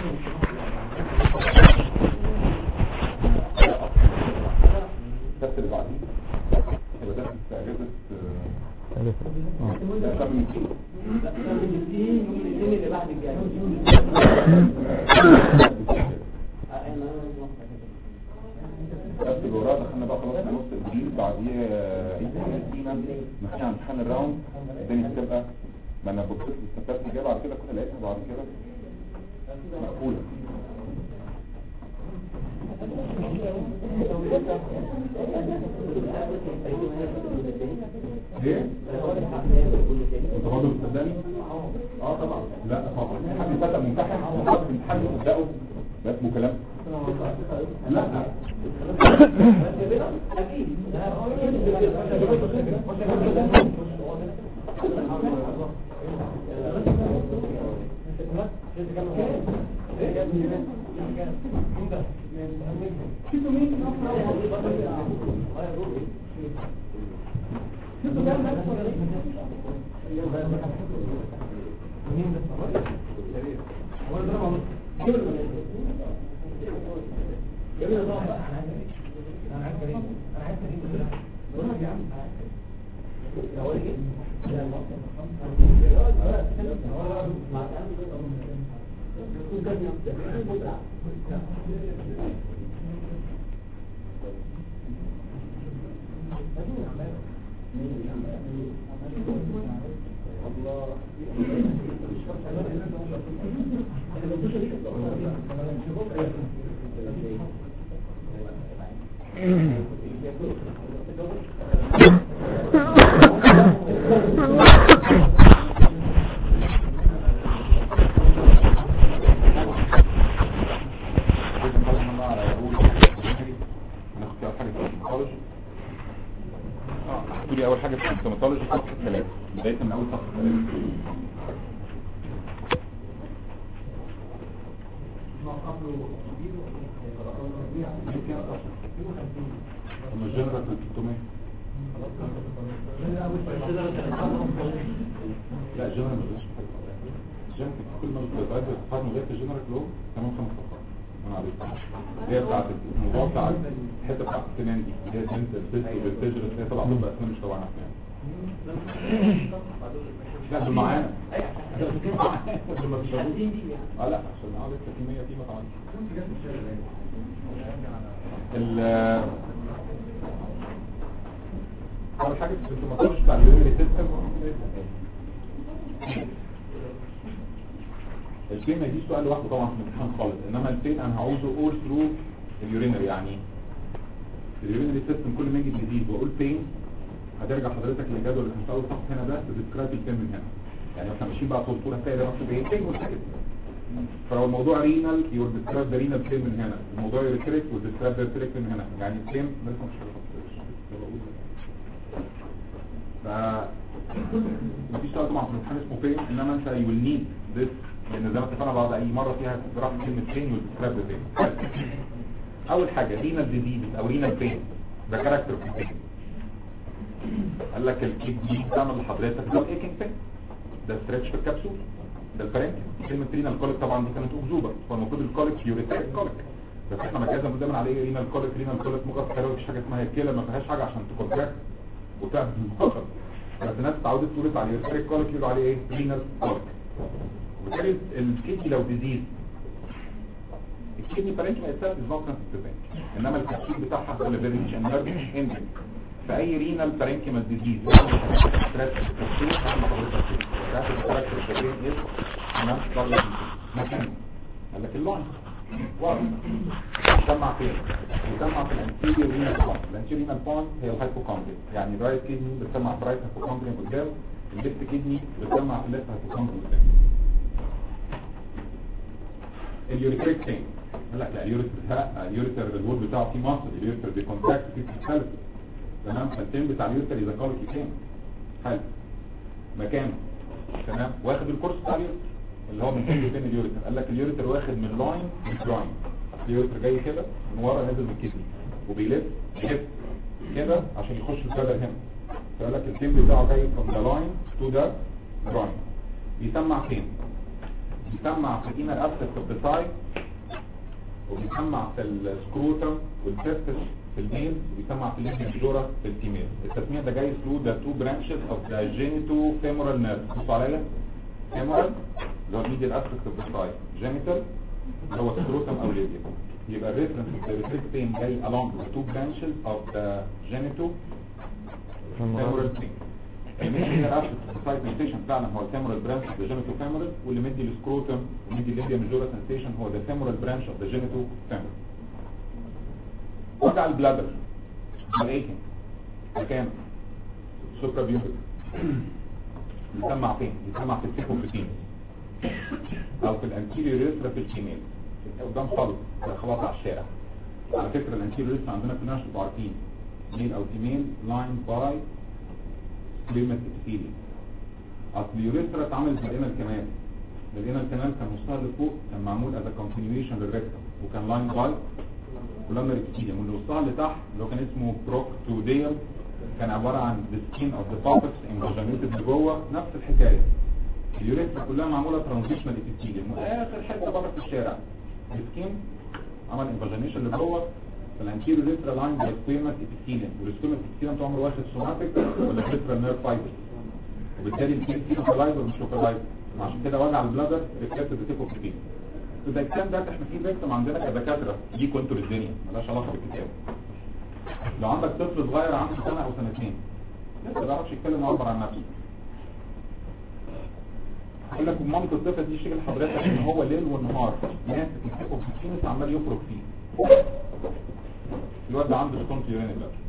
بس اللي بعديه يبقى ده في اجازه آه، ألف. آه. ده شهر من كده لا ده من الاثنين يوم الاثنين اللي بعد الجاي آه، انا بس الوراء دخلنا بقى خلاص في نص الجيل بعديه آه، امتحان السيما ماشي على امتحان الراوند الدنيا هتبقى ما انا بصيت للستات اللي جايه بعد كده كنت لقيتها بعد كده مقفوله ايه؟ انت برضه بتصدقني؟ اه طبعا لا طبعا حد فتى ممتحن وحد امتحان يصدقه ده اسمه كلام لا احكوا لي اول حاجه في السيماتولوجي صفحه 3 بدايه من اول صفحه 3 لما الجنرال كانت 600 لا الجنرال ما جاش الجنرال كانت كل ما بتتعدى الصفحات من غير الجنرال لو تمام خمس صفحات انا عارف اللي هي بتاعت الموضوع بتاع الحته بتاعت السنان دي اللي هي سنت السيست والتجرس اللي هي طبعا طب اسنان مش تبعنا احنا يعني لا دول معانا دول ما بيشربوش اه لا عشان اه لسه في 100 في ما طبعا ال اول حاجه في السيماتولوجي بتاع اليورينري سيستم الفين ما يجيش سؤال لوحده طبعا في الامتحان خالص انما الفين انا هعوزه اول ثرو اليورينري يعني اليورينري سيستم كل ما يجي جديد واقول فين هترجع حضرتك للجدول اللي كان في اول صفحه هنا ده تديسكرايب الفين من هنا يعني احنا ماشيين بقى طول طول هتلاقي ده مكتوب ايه فين والحاجه فلو الموضوع رينال يور ديسكرايب ذا رينال فين من هنا الموضوع يوريتريك وديسكرايب ذا يوريتريك من هنا يعني الفين لسه مش ف مفيش سؤال طبعا في الامتحان اسمه فين انما انت يو ويل نيد ذس لان زي ما اتفقنا بعد اي مره فيها راح كلمه فين والديسكرايب فين اول حاجه رينال ديزيز او رينال فين ده كاركتر في الفين قال لك الكيدني بتعمل لحضرتك ده ايكنج فين ده ستريتش في الكبسول ده الفرنك كلمه رينال كوليك طبعا دي كانت اكذوبه فالمفروض الكوليك يوريتريك كوليك بس احنا مجازا دايما على ايه رينال كوليك رينال كوليك مجرد كلام مفيش حاجه اسمها الكلى ما فيهاش حاجه عشان تكونتراكت وتعمل المخاطر بس الناس اتعودت تقول على اليوريتريك كوليك يقولوا عليه ايه رينال كوليك وبالتالي الكيدني لو ديزيز الكيدني بارنكيما itself is not sensitive انما الكبسول بتاعها هو اللي بيريتش انرجي اندنج فاي رينال بارنكيما ديزيز ستريس الكبسول هعمل حضرتك كده ده الكاركتر الشبيه ايه تمام طلع مكان قال لك اللاين واضح يسمع فين يسمع في الانتيريور رينال بوينت الانتيريور رينال بوينت هي الهايبوكوندريا يعني الرايت كيدني بتسمع في رايت هايبوكوندريا قدام الليفت كيدني بتسمع في الليفت هايبوكوندريا قدام اليوريتريك فين قال لك لا اليوريتر لا اليوريتر الوول بتاعه فيه مصر اليوريتر بيكونتاكت فيه بيتخلف تمام فالفين بتاع اليوريتر اذا قالوا فين حلو مكانه تمام واخد الكورس بتاع اليوريتر اللي هو من فين فين اليوريتر قال لك اليوريتر واخد من لاين للاين اليوريتر جاي كده من ورا نازل من الكدني وبيلف يلف كده عشان يخش البلد هنا فقال لك الفين بتاعه جاي from the line to the groin بيسمع فين بيسمع في الانر ابسس اوف وبيسمع في السكروتم والتستس في الميل وبيسمع في الليمف جورا في الفيميل التسميع ده جاي ثرو ذا تو برانشز اوف ذا جينيتو فيمورال نيرف بصوا عليا فيمورال اللي هو الميديال اسبكت اوف ذا ساي جينيتال اللي هو سكروتم او ليبيا يبقى الريفرنس بين جاي along the two branches of the genito femoral thing الميديال اسبكت اوف ذا ساي سنسيشن فعلا هو الفيمورال برانش اوف ذا جينيتو فيمورال واللي مدي السكروتم ومدي الليبيا ميجورا سنسيشن هو ذا فيمورال برانش اوف ذا جينيتو فيمورال وجع البلادر الايكن مكان سوبرا بيوبك يسمع فين يسمع في السيكوبروتين او في الانتيريور ريسترا في الفيميل قدام خالص خلاص على الشارع على فكره الانتيريور ريسترا عندنا كلنا مش عارفين ميل او فيميل لاين باي سليمت ابثيليوم اصل اليوريسترا اتعملت بالانال كمان الانال كمان كان نصها لفوق كان معمول از كونتينيويشن للريكتم وكان لاين باي ولما الابثيليوم واللي وصلها لتحت اللي هو كان اسمه بروكتوديوم كان عباره عن the skin of the puppets invaginated لجوه نفس الحكايه اليوريثرا كلها معموله ترانزيشنال ابيثيليوم واخر حته بره في الشارع السكين عمل انفاجينيشن لجوه فالانتيريور ريترا لاين باي سكويمس ابيثيليوم والسكويمس ابيثيليوم عمره واخد سوماتيك ولا ريترا نيرف فايبر وبالتالي الكيس فيه لوكالايزر مش لوكالايزر عشان كده وجع البلادر ريفلكت بتيكو كتير اذا كان ده احنا في فيكتم عندنا كدكاتره دي كنتوا للدنيا مالهاش علاقه بالكتاب لو عندك طفل صغير عنده سنه او سنتين لسه ما بيعرفش يتكلم ويعبر عن نفسه يقول لك مامة الطفل دي شكل حضرتك ان هو ليل والنهار ماسك يمسكه في الكينس عمال يفرك فيه الواد ده عنده ستون في يورين بلاد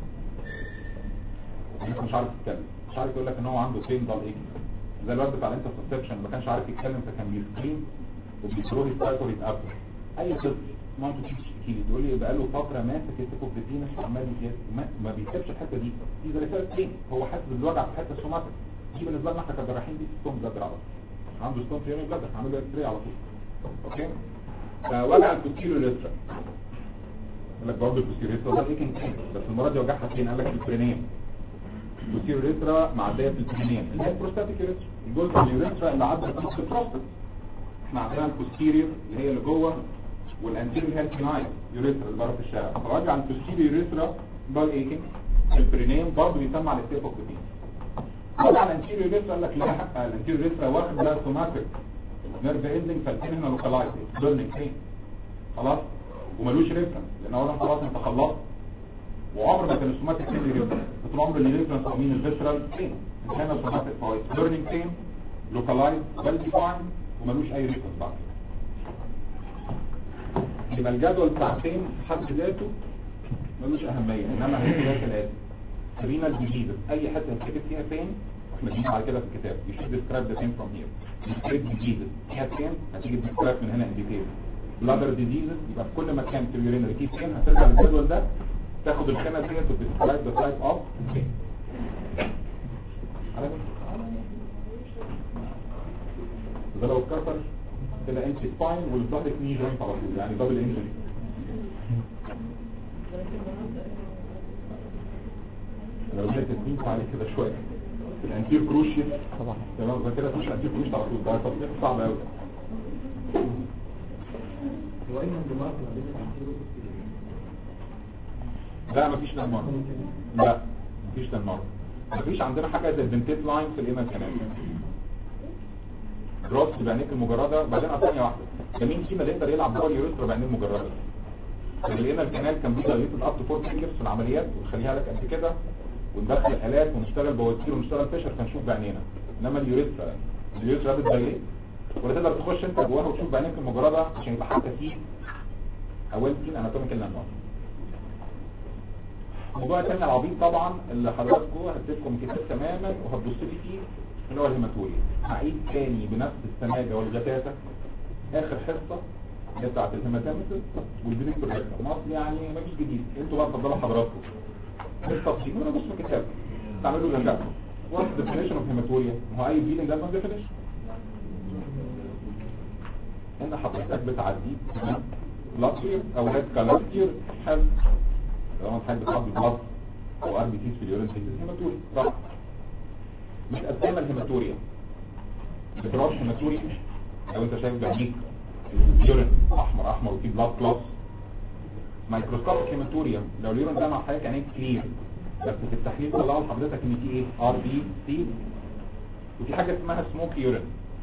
مش عارف يتكلم مش عارف يقول لك ان هو عنده بين ضل ايه زي الواد بتاع الانترسبشن ما كانش عارف يتكلم فكان بيسكرين وبيسرور يستايكل يتقفل اي طفل مامته تيجي تشتكي لي تقول لي بقى له فتره ماسك يمسكه في الكينس وعمال يتكلم ما بيسيبش الحته دي دي زي رساله بين هو حاسس بالوجع في الحته السوماتيك دي بالنسبه لنا احنا كجراحين دي ستون بلاد على طول عنده ستون في يوم بلاد هعمل له اكس على طول اوكي فوجع الكوتيرو ريسترا قال لك برضه الكوتيرو ريسترا ده ايه كان بس المره دي وجعها فين قال لك في البرينيم الكوتيرو ريسترا معديه في البرينيم اللي هي البروستاتيك ريسترا الجزء اليوريسترا اللي عدى في البروستات احنا عندنا الكوستيريور اللي هي اللي جوه والانتيريور اللي هي الكنايل يوريسترا اللي بره في الشارع فوجع الكوستيريور يوريسترا بال ايكنج البرينيم برضه بيسمى على الستيفوكوتين طبعا الانتيريور ريسترا قال لك لا الانتيريور ريسترا واخد ده سوماتيك نيرف اندنج فالتين هنا لوكالايز بيرنينج فين خلاص وملوش ريفرنس لان اولا خلاص انت خلصت وعمر ما كان السوماتيك فين ريفرنس طول عمر اللي ريفرنس هو مين الفيسرال فين هنا السوماتيك فهو بيرنينج فين لوكالايز ويل ديفاين وملوش اي ريفرنس بعد يبقى الجدول بتاع فين في حد ذاته ملوش اهميه انما هي ده كالاتي رينال ديزيز اي حته هتكتب فيها فين احنا بنجيب على كده في الكتاب you should describe the pain from here describe diseases فيها فين هتيجي describe من هنا in detail bladder diseases يبقى في كل مكان في اليورينري فيه فين هترجع للجدول ده تاخد الخانه ديت وتدسكرايب the type of pain على كده ده لو اتكسر كده انت سباين والظهر ني جوينت على طول يعني دبل انجري لو جيت تدين عليه كده شويه الانتير كروشيس طبعا تمام ده كده مش انتير كروشيس على طول ده تطبيق صعب قوي هو ايه الدماغ ما بين الانتيرو لا مفيش دنمارك لا مفيش دنمارك مفيش عندنا حاجه زي الدنتيت لاين في الايمن كمان دراس بعينيك المجرده بعدين ثانيه واحده ده مين فينا اللي يقدر يلعب جوه اليوريثرا بعينيه المجرده لقينا الكنال كان بيقدر يطلع اب تو فور فينجرز في العمليات ونخليها لك قد كده وندخل الالات ونشتغل بواسير ونشتغل فيشر فنشوف بعينينا انما اليوريثرا اليوريثرا بتضايق ولا تقدر تخش انت جواها وتشوف بعينيك المجرده عشان يبقى حتى فيه اول سين اناتوميكال لاندمارك الموضوع الثاني العبيط طبعا اللي حضراتكم هتسيبكم كتاب تماما وهتبص لي فيه اللي هو الهيماتوري هعيد تاني بنفس السماجه والغتاتة اخر حصة اللي بتاعت الهيماتاميسيس والبريك بالريكتم مصر يعني مفيش جديد انتوا بقى تفضلوا حضراتكم بالتفصيل وانا بص في الكتاب تعملوا غتاتة وات ديفينيشن اوف هيماتوريا ما هو اي بيلينج لازم ديفينيشن ان حضرتك بتعدي لاتير او هيد كالاتير حلو لو انت حد بتعدي بلط او ار بي تيز في اليورين تيز هيماتوري راح متقسمه الهيماتوريا بتراش هيماتوري لو انت شايف بعينيك اليورين احمر احمر وفيه بلاد كلوس مايكروسكوبيك هيماتوريا لو اليورين ده مع حضرتك عينيك كلير بس في التحليل طلعوا لحضرتك ان في ايه ار بي سي وفي حاجه اسمها سموك يورين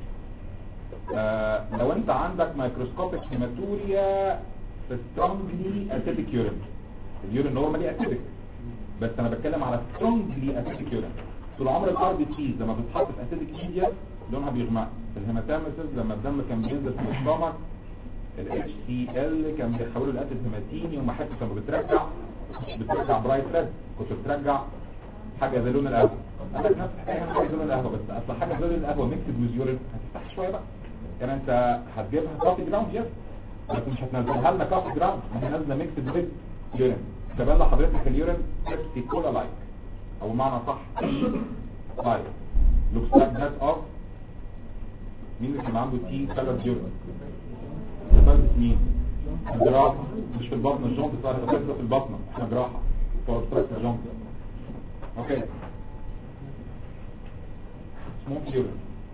آه لو انت عندك مايكروسكوبيك هيماتوريا سترونجلي اسيتيك يورين اليورين نورمالي اسيتيك بس انا بتكلم على سترونجلي اسيتيك يورين طول عمر الار بي سيز لما بتتحط في اسيتيك ميديا لونها بيغمق الهيماتاميسز لما الدم كان بينزل في الاستومك الاتش سي ال كان بيحولوا الاسيد هيماتيني وما حتى لما بترجع بترجع برايت ريد كنت بترجع حاجه زي لون القهوه قال لك نفس الحكايه حاجه زي لون القهوه بس اصل حاجه زي لون القهوه ميكسد ويز يورين هتفتح شويه بقى كان انت هتجيبها كافي جراوند يس بس مش هتنزلها لنا كافي جراوند ما هي نازله ميكسد ويز يورين تبان لحضرتك اليورين بيبسي كولا لايك او بمعنى صح لايك لوكس لايك ذات اوف مين اللي كان عنده تي كلر يورين هيباتس مين الجراحة مش في البطن الجونت صار هيباتس في البطن احنا جراحة فور ستريس الجونت اوكي اسمه يورين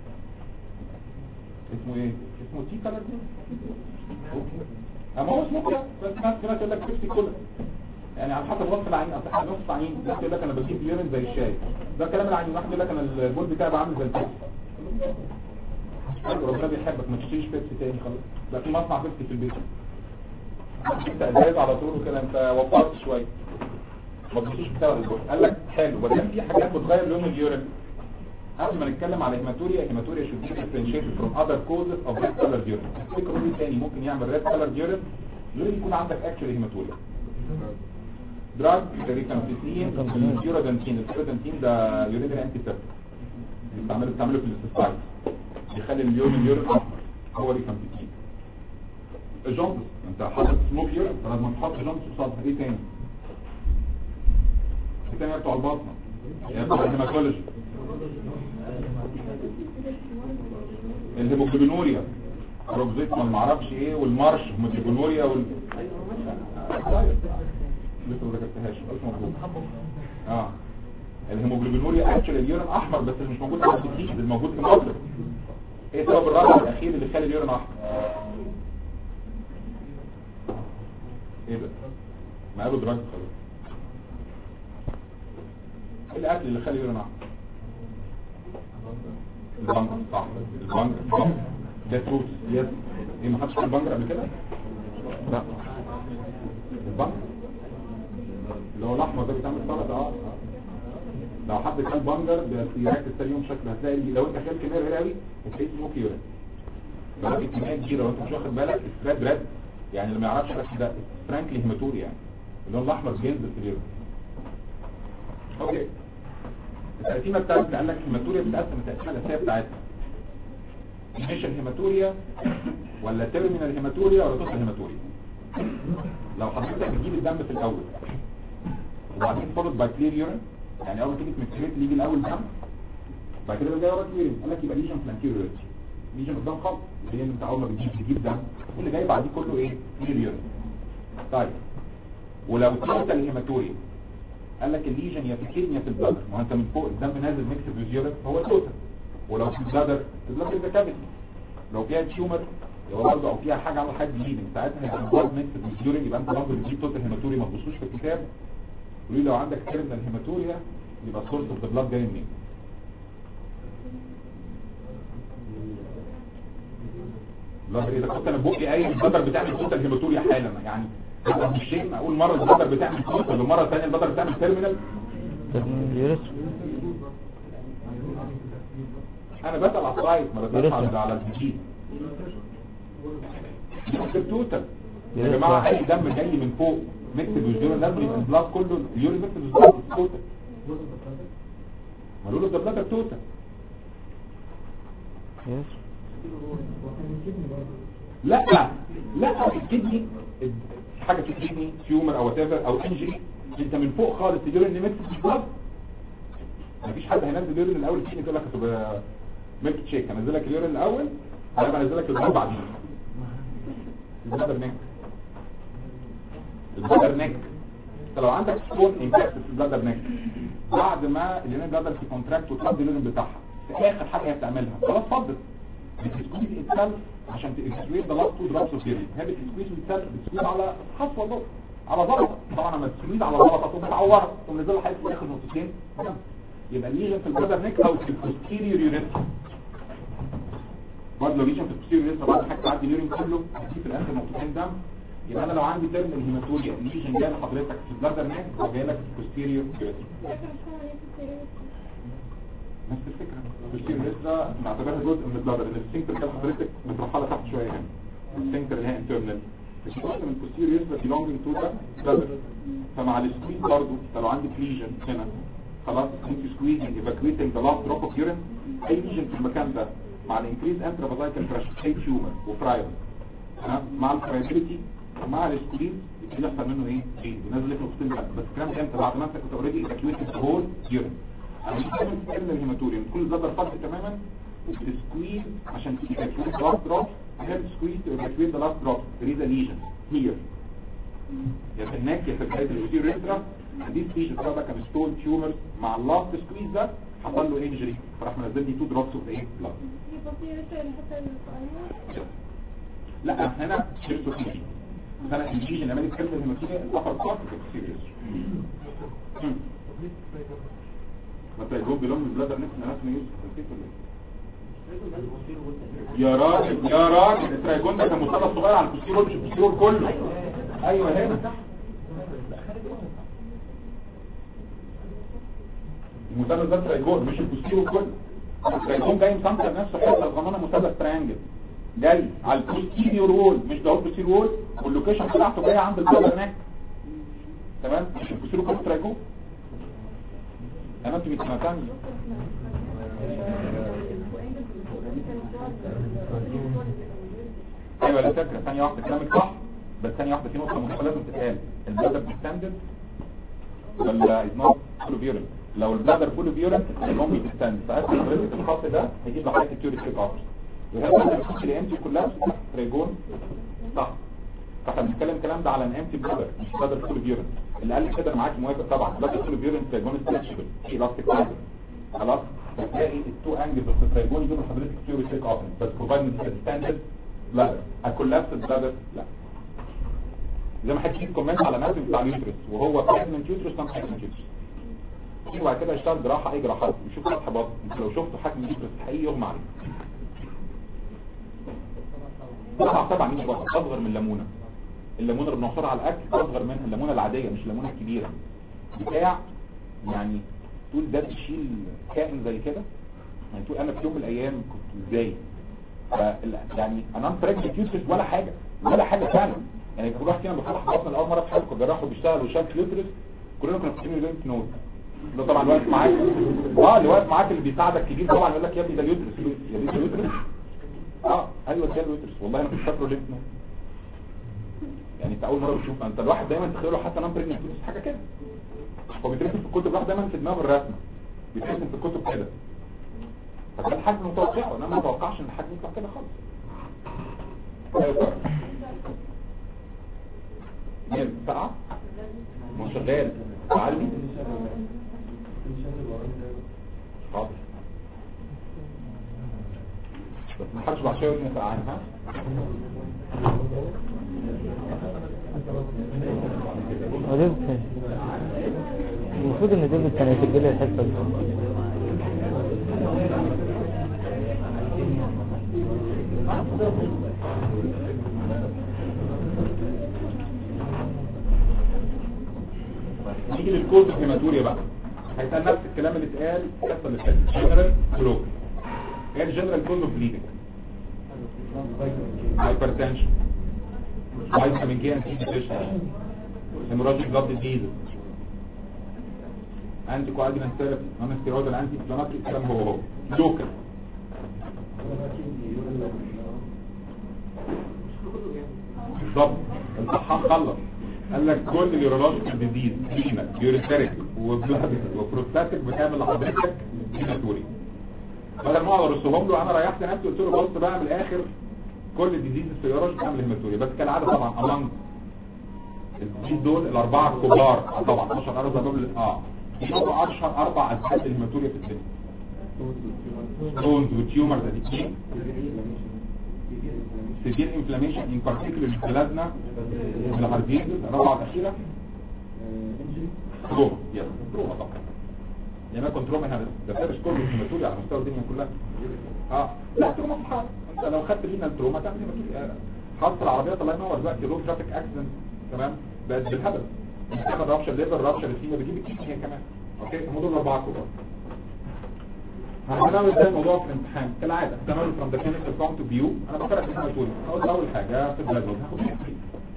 اسمه ايه اسمه تي كلر اوكي اما هو اسمه كده بس ناس في ناس يقول لك بيبسي كولا يعني على حسب وصف العين اصل احنا وصف العين ده يقول لك انا بجيب يورين زي الشاي ده كلام العين واحد يقول لك انا البول بتاعي بقى عامل زي البيبسي حلو ربنا بيحبك ما تشتريش بيبسي تاني خلاص لا في مصنع بيبسي في البيت انت ازاز على طول وكده انت وفرت شويه ما تبصيش بتاع الجول قال لك حلو بس في حاجات بتغير لون اليورين قبل ما نتكلم على هيماتوريا هيماتوريا should be differentiated from other causes of red colored urine تفتكروا ايه تاني ممكن يعمل red colored urine لازم يكون عندك actually هيماتوريا دراج ريكانوفيسين اليورادانتين اليورادانتين ده يورينري انتي سيبتيك بتعمله بتعمله في الاستسايد يخلي اليورين اليورين احمر هو ريكانوفيسين الجونتس انت حاطط سموك يورين فلازم تحط جونتس قصادها ايه تاني ايه تاني بتوع البطنه يا بتوع الهيماتولوجي الهيموجلوبينوريا روبزيتمان ما اعرفش ايه والمارش هيموجلوبينوريا وال لسه ما ذكرتهاش مش موجود اه الهيموجلوبينوريا اكشلي اليورين احمر بس مش موجود في الكيس الموجود في مصر ايه سبب الرابع الاخير اللي خلى اليورين احمر ايه ده ما قالوا دراج خلاص ايه الاكل اللي خلى اليورين احمر البنجر صح البنجر صح ده فروت يس ايه ما حدش كان بنجر قبل كده لا البنجر اللي هو الاحمر ده بيتعمل سلطه اه لو حد كان بنجر بيركز تاني يوم شكله هتلاقي لو انت كان كميه كبيره قوي هتلاقيه سموك يورين بلاقي كميه كبيره وانت مش واخد بالك ستراد ريد يعني اللي ما يعرفش بس ده فرانكلي هيماتوري يعني اللون الاحمر بينزل في اليورين اوكي التقسيمه بتاعتك قال لك الهيماتوريا بتتقسم التقسيمه الاساسيه بتاعتها مش الهيماتوريا ولا تيرمينال هيماتوريا ولا توتال هيماتوريا لو حضرتك بتجيب الدم في الاول وبعدين فولد باي كلير يورين يعني اول كلمه ميكسيت اللي يجي الاول دم بعد كده بيجي ورا كلير قال لك يبقى ليجن فلانكيور ليجن قدام خالص اللي هي انت اول ما بتجيب تجيب دم واللي جاي بعديه كله ايه كلير يورين طيب ولو توتال هيماتوريا قال لك الليجن يا في الكدني يا في البلادر ما هو انت من فوق الدم نازل ميكس فيزيولر فهو توتال ولو في البلادر البلادر يبقى كافيتي لو فيها تيومر يبقى برضه او فيها حاجه عامله حاجه بليدنج ساعتها هيبقى البلاد ميكس فيزيولر يبقى انت برضه بتجيب توتال هيماتوريا ما تبصوش في الكتاب قولوا لي لو عندك تيرمينال هيماتوريا يبقى السورس اوف ذا بلاد جاي منين لا اذا كنت انا بقي اي البلادر بتعمل توتال هيماتوريا حالا يعني هذا مش شيء اقول مره البلادر بتعمل توتال ومره ثانيه البلادر بتعمل تيرمينال انا بسال على السايت ما بسالش على على الجديد توتال يا جماعه اي دم جاي من فوق ميكس بالجيرون لازم يبقى البلاد كله اليورين ميكس بالجيرون توتال ما له ده بلاد توتال لا لا الكدني حاجه في الكدني تيومر او وات او انجري انت من فوق خالص اليورين ميكس بالجيرون مفيش حد هينزل اليورين الاول الكدني تقول لك هتبقى ميلك تشيك هنزل لك اليورين الاول هبقى انزل لك البلاد بعدين البلادر نيك البلادر نيك انت لو عندك ستون امباكت في البلادر نيك بعد ما اليورين بلادر في كونتراكت وتفضي اللون بتاعها في اخر حاجه هي بتعملها خلاص فضت بتسكويز اتسلف عشان تسكويز ذا لاست تو دروبس اوف يورين هي بتسكويز اتسلف بتسكويز على حصوه برضه على ضغط طبعا لما تسكويز على ضغط تقوم متعوره تقوم نزل حاجه في الاخر نقطتين دم. يبقى الليجن في البلادر نيك او في البوستيريور يوريثرا برضه لو ليجن في البوستيريور يوريثرا بعد حاجه تعدي اليورين كله هتجيب في الاخر نقطتين دم يبقى انا لو عندي ترم الهيماتوريا الليجن جاي لحضرتك في البلادر نيك او جاي لك في البوستيريور يوريثرا نفس الفكرة البوستيريور يوريثرا نعتبرها جزء من البلادر لان السفنكتر كان حضرتك مترحله تحت شويه هنا السفنكتر اللي هي انترنال مش جزء من البوستيريور يوريثرا belonging to the bladder فمع السكويز برضه لو عندي ليجن هنا خلاص انت سكويزنج evacuating the last drop of urine اي ليجن في المكان ده مع الانكريز انترافازايتال بريشر اي تيومر وفرايل ها مع الفرايبيليتي ومع السكويز يبتدي يحصل منه ايه؟ ايه بينزل لك نقطتين بس بس الكلام ده امتى بعد ما انت كنت اوريدي evacuating the whole urine انا مش بتكلم في كلمه الهيماتوريوم كل بلادر فاضي تماما وبتسكويز عشان evacuate the last drop هي بتسكويز to evacuate the last drop there is a lesion here يا في الناك يا في بدايه الوزير ريترا دي ستيج بتاعتها كان ستول تيومر مع اللاست سكويز ده حصل له انجري فراح منزل لي تو دروبس اوف ايه بلاد لا هنا شيرتو فيجي هنا الفيجي لما نيجي نتكلم الهيماتوريا الابر بارت سيريس ما تلاقيه بيلون من بلادر نفس ناس ميوز نسيت ولا ايه يا راجل يا راجل الترايجون ده كان مثلث صغير على البوستيرور مش البوستيرور كله ايوه هنا المثلث ده ترايجون مش البوستيرور كله الترايجون جاي مسمتر نفسه حته الغمانه مثلث تريانجل جاي على البوستيريور وول مش ده هو البوستيريور وول واللوكيشن بتاعته جايه عند البلد هناك تمام مش البوستيريور كله ترايجون انا انت مش ثانيه ايوه لا فكره ثانيه واحده كلامك صح بس ثانيه واحده في نقطه مهمه لازم تتقال البلادر بتستندد ولا از نوت فول بيورن لو البلادر فول بيورن المهم بتستند ساعات حضرتك الخط ده هيجيب لحضرتك التيوري تريك اوفرز وهذا الخط اللي امتي كلها ريجون صح فاحنا بنتكلم الكلام ده على ان امتي بلادر مش بلادر فول بيورن اللي قال لي كده انا معاك موافق طبعا بلادر فول بيورن ريجون ستريتشبل في الاستيك فايبر خلاص فتلاقي التو انجلز اوف التريجون يجيبوا لحضرتك التيوري تريك اوفرز بس بروفايد ان ستاندرد بلادر اكولابس بلادر لا زي ما حد يجيب كومنت على نازل بتاع اليوترس وهو بريجننت يوترس نون بريجننت يوترس يجي بعد كده يشتغل جراحه اي جراحات يشوف فتح بطن انت لو شفته حجم اليوترس حقيقي يغمى عليه طبعا طبعا مش بطن اصغر من الليمونه الليمونه اللي بنحصرها على الاكل اصغر منها الليمونه العاديه مش الليمونه الكبيره بتاع يعني تقول ده تشيل كائن زي كده يعني تقول انا في يوم من الايام كنت ازاي ف- يعني انا بريجننت يوترس ولا حاجه ولا حاجه فعلا يعني كل واحد فينا بيفتح بطن اول مره في حياته جراح وبيشتغل وشاف يوترس كلنا كنا فاكرين الليمف نود ده طبعا اللي واقف معاك اه اللي واقف معاك اللي بيساعدك كبير طبعا يقول لك يا ابني ده اليوترس يا ابني ده اليوترس اه ايوه ده اليوترس والله انا كنت فاكره ليمف نود يعني انت اول مره بتشوف انت الواحد دايما تخيله حتى نمبر بريجننت يوترس حاجه كده هو بيترسم في الكتب الواحد دايما في دماغه الرسمه بيترسم في الكتب كده فده الحجم متوقعه انا ما اتوقعش ان الحجم يطلع كده خالص ايوه مين ساعة مش شغال تعلي حاضر بس ما حدش بعد شوية ودني ساعة ها هو ديفيد كان المفروض ان ديفيد كان يسجل لي الحصه دي نيجي للكود الهيماتوريا بقى هيسأل نفس الكلام اللي اتقال الحصه اللي فاتت جنرال ولوكال ايه الجنرال كود اوف بليدنج هايبرتنشن فيتامين كي انتي ديفيشن هيموراجيك بلاد ديزيز انتي كواجولانت ثيرابي نون ستيرويدال انتي انفلاماتوري الكلام هو هو لوكال بالظبط الصحاح خلص قال لك كل اليورولوجيكال ديزيز كلينك يوريثريك وبلادك وبروستاتيك بتعمل لحضرتك هيماتوري بدل ما اقعد ارسهم له انا ريحت نفسي قلت له بص بقى من الاخر كل الديزيز السيارات بتعمل هيماتوري بس كالعاده طبعا امانج الديزيز دول الاربعه الكبار آه طبعا اشهر اربع دول اه يبقوا اشهر اربع اسباب الهيماتوريا في الدنيا ستونز وتيومرز الاثنين سيفير انفلاميشن ان بارتيكولر بلازما الهارديز الرابعه الاخيره تروما يس تروما طبعا لما يكون تروما هنا ده فارش كله هيماتوري على مستوى الدنيا كلها اه لا تروما في حال انت لو خدت فينا التروما تعمل هيماتوري آه. حصل العربيات الله ينور دلوقتي رود ترافيك اكسيدنت تمام بقت بالهبل بتاخد رابشر ليفر رابشر الفيما بتجيب الكيس هي كمان اوكي هم دول الاربعه كبار هنعمل ازاي الموضوع في الامتحان كالعاده تمام from the clinical point of view انا بقرا في الهيماتوري اقول اول حاجه في البلاد هاخد history.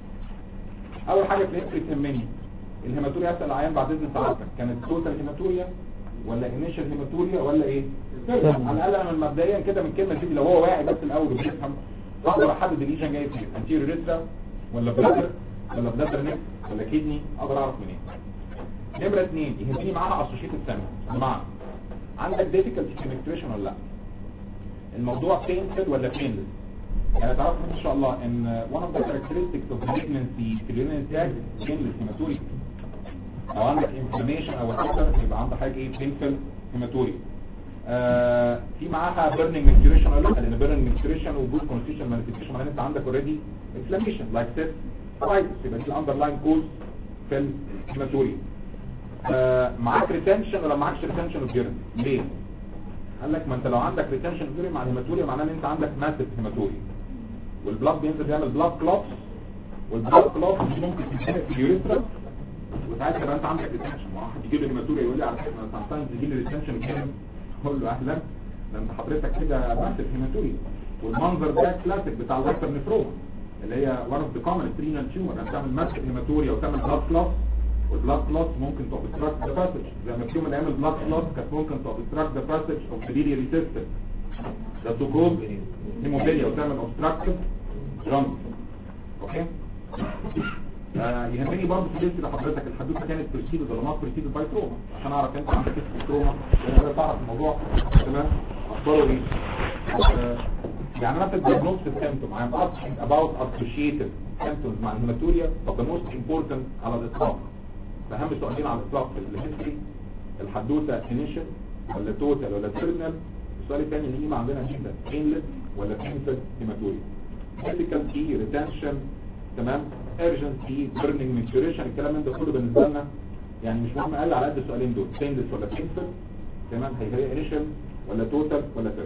اول حاجه في الهيستوري تهمني الهيماتوريا اسال العيان بعد اذن سعادتك كانت توتال هيماتوريا ولا انيشال هيماتوريا ولا ايه على الاقل انا مبدئيا كده من الكلمه دي لو هو واعي بس الاول وبيفهم اقدر احدد الليجن جاي فين انتيريور ريترا ولا بلادر ولا بلادر نيك ولا كيدني اقدر اعرف منين نمره اثنين يهمني معاها اسوشيتد سنه بمعنى عندك ديفيكالتي في النكتريشن ولا لا الموضوع painful ولا painless يعني تعرف ان شاء الله ان one of the characteristics of malignancy في اليونين تاج painless hematuria لو عندك inflammation او whatever يبقى عندك حاجه ايه painful hematuria آه في معاها burning maturation ولا لا لان burning maturation وجود constitutional manifestation معناه ان انت عندك already inflammation like this colitis يبقى دي الاندرلاين كوز في الهيماتوريا آه معاك ريتنشن ولا معاكش ريتنشن اوف يورين ليه قال لك ما انت لو عندك ريتنشن اوف يورين مع الهيماتوريا معناه ان انت عندك ماسيف هيماتوريا والبلاد بينزل يعمل بلاد كلوتس والبلاد كلوتس دي ممكن تتخنق في اليوريثرا وساعتها يبقى انت عندك ريتنشن ما واحد يجي له هيماتوريا يقول لي على فكره انا ساعتها يجي لي ريتنشن كام اقول له اهلا ده انت حضرتك كده ماسيف هيماتوريا والمنظر ده كلاسيك بتاع اللاكتر نفروما اللي هي one of the common renal tumor انت تعمل ماسيف هيماتوريا وتعمل بلاد كلوتس والبلاد كلوت ممكن تو obstruct the passage زي ما في يوم نعمل بلاد كلوت كانت ممكن تو obstruct the passage of the biliary system ده تجوز هيموفيليا وتعمل obstructive جنب اوكي آه يهمني برضه في لسه لحضرتك الحدوثه كانت بريسيد ولا نوت بريسيد باي تروما عشان اعرف انت عندك اسم تروما انا تعرف الموضوع تمام اخباره ايه آه يعني انا في الدياجنوز سيمتوم I'm asking about associated symptoms مع الهيماتوريا طب the most important على الاطلاق اهم سؤالين على الاطلاق في الهيستوري الحدوته انيشال ولا توتال ولا تيرمينال السؤال الثاني اللي يجي عندنا جدا بينلس ولا بينفل هيماتوري ديفيكالتي ريتنشن تمام ايرجنسي بيرنينج ميكتوريشن الكلام من ده كله بالنسبه لنا يعني مش مهم اقل على قد السؤالين دول بينلس ولا بينفل تمام هي هي انيشال ولا توتال ولا تيرمينال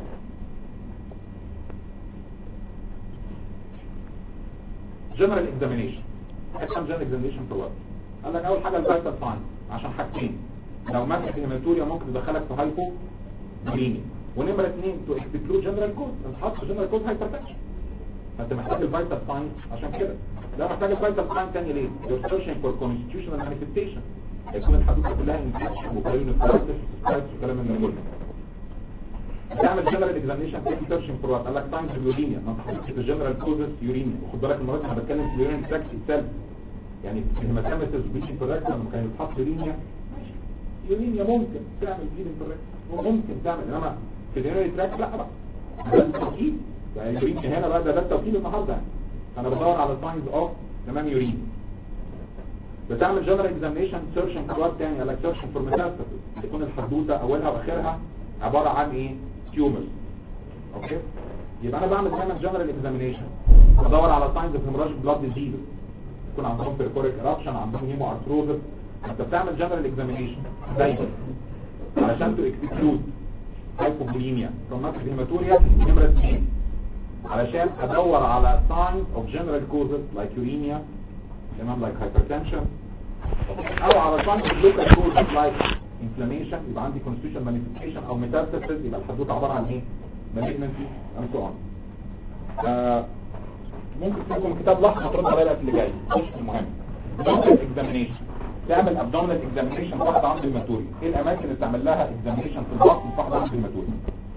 جنرال اكزامينيشن كام جنرال اكزامينيشن في الوقت قال لك اول حاجه الفيتال ساين عشان حاجتين لو ماسك هيماتوريا ممكن تدخلك في هايبو ماليني ونمره اثنين تو اكسكلود جنرال كود انت حاطط جنرال كود هايبرتنشن فانت محتاج الفيتال ساين عشان كده لا محتاج الفيتال ساين تاني ليه you're searching for constitutional manifestation يكون الحدوثه كلها انفكشن وبايون فلايتس وكلام من ده كله تعمل جنرال اكزامينشن في سيرشنج فور وات قال لك ساينز اليورينيا ما تحطش في الجنرال كوزس يورينيا وخد بالك المره دي انا بتكلم في اليورين تراكت سيلف يعني في الهيماتاميسيس بليدنج كوركت لما كان يتحط يورينيا يورينيا ممكن تعمل بليدنج كوركت ممكن تعمل انما في اليورين تراكت لا بقى ده التوكيد ده اليورينيا هنا بقى ده, ده التوكيد النهارده انا بدور على ساينز اوف تمام يورين بتعمل جنرال اكزامينشن سيرشنج فور تاني قال لك سيرشنج فور ميتاستاسيس تكون الحدوته اولها واخرها عباره عن ايه تيومرز اوكي يبقى انا بعمل دايما جنرال اكزامينشن بدور على ساينز اوف هيموراجيك بلاد ديزيز يكون عندهم بيركوريك ارابشن عندهم هيمو ارثروزس انت بتعمل جنرال اكزامينشن دايما علشان تو اكسكلود هايبوبوليميا روماتيك هيماتوريا نمره 2 علشان ادور على signs of general causes like uremia تمام like hypertension او على signs of local causes like inflammation يبقى عندي constitutional manifestation او metastasis يبقى الحدوث عبارة عن ايه malignancy and so on آه ممكن تكون كتاب لحظة ترد عليها في اللي جاي مش المهم abdominal examination تعمل abdominal examination واحدة عند الماتوري ايه الاماكن اللي تعمل لها examination في البطن واحدة عند الماتوري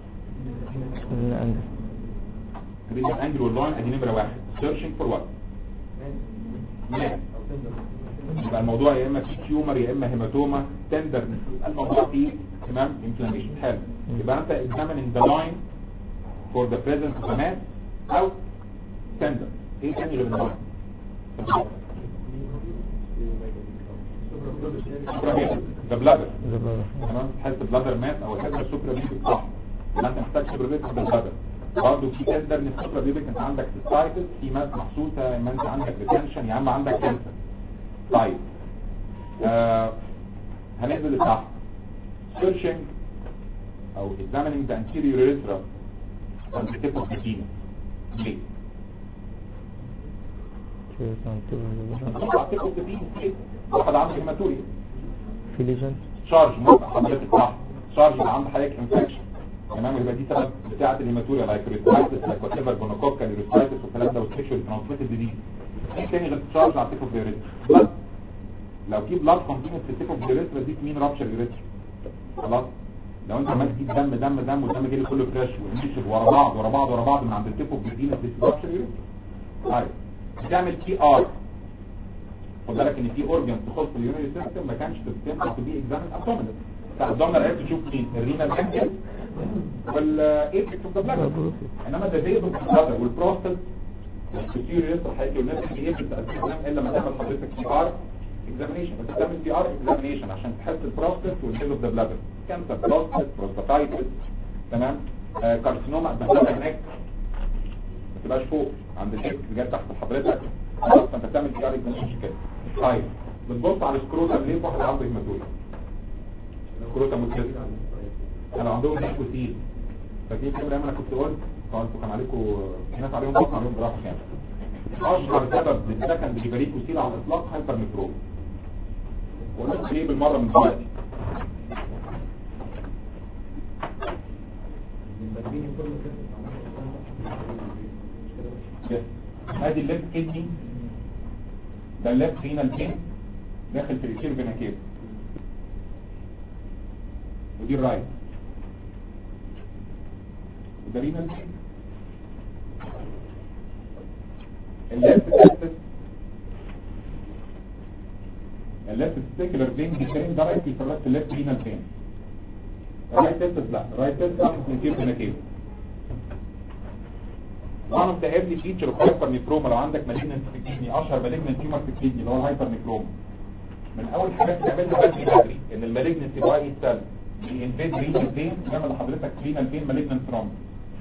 ريجن انجل واللاين ادي نمره واحد سيرشنج فور وات يبقى الموضوع يا اما في تيومر يا اما هيماتوما تندر الموضوع فيه تمام انفلاميشن حلو يبقى انت examining the line for the presence of a mass او tender ايه تاني غير اللاين ده بلادر زبالة تمام تحس بلادر مات او تحس سوبر بيبك صح يبقى انت محتاج سوبر بيبك بالبلادر برضه في تقدر ان السوبر بيبك انت عندك سيستايتس في ماس محسوسه يا اما انت عندك ريتنشن يا اما عندك كانسر طيب آه هننزل لتحت searching او examining the anterior urethra and the tip of the penis ليه؟ كيف تنتبه طبعا tip of the penis ليه؟ واحد عنده هيماتوريا في ليجن شارج موقع حضرتك صح شارج يبقى عند حضرتك انفكشن تمام يبقى دي سبب بتاعه الهيماتوريا لايك ريترايتس لايك وات ايفر جونوكوكال ريترايتس والكلام ده والسكشوال ترانسميتد ديزيز ايه تاني غير شارج على التيك اوف ذا لو في بلاد كونتينوس في التيك اوف ذا دي مين رابشر يوريثرا خلاص لو انت عمال تجيب دم دم دم والدم جاي كله فريش ونشف ورا بعض ورا بعض ورا بعض من عند التيك اوف ذا دي رابشر يوريثرا طيب بتعمل تي ار خد بالك ان في اورجن تخص اليورينري سيستم ما كانش بتنفع تو بي اكزامن ابدومينال فالابدومينال عرفت تشوف مين الرينال انجل والايبكس اوف ذا بلاد انما ده زي بالبلاد والبروستات والسيريس الحقيقي والناس اللي هي بتتقدم الا ما تعمل حضرتك سي ار اكزامينيشن بس تعمل سي ار اكزامينيشن عشان تحس البروستات والهيد اوف ذا بلاد كانسر بروستات بروستاتايتس تمام آه كارسينوما بس هناك ما تبقاش فوق عند الهيد جاي تحت حضرتك خلاص فانت بتعمل سي ار اكزامينيشن كده طيب بتبص على السكروتم ليه واحد عنده هيماتوريا السكروتم متكسر كانوا عندهم هيكوسيل فدي كام ايام انا كنت قلت طبعا انتوا كان عليكم في ناس عليهم بطن عليهم جراحه كامل اشهر سبب للسكند بريكوسيل على الاطلاق هايبر ميكروب وقلت ليه بالمره من دلوقتي Yes. ادي الليفت كدني ده الليفت رينال بين داخل في الكير فيناكير ودي الرايت وده رينال بين الليفت تستس الليفت تستيكولر بين بيتكلم ده رايت في الرايت الليفت رينال بين الرايت تستس لا الرايت تستس راح في الكير فيناكير وانا متهيألي فيتشر اوف هايبر نيكروما لو عندك مالجنت في الكدني اشهر مالجنت تيومر في الكدني اللي هو الهايبر نيكروما من اول حاجات تعملها بدري بدري ان المالجنت واي سيل بينفيد رينال فين يعمل لحضرتك رينال فين مالجنت ثرومب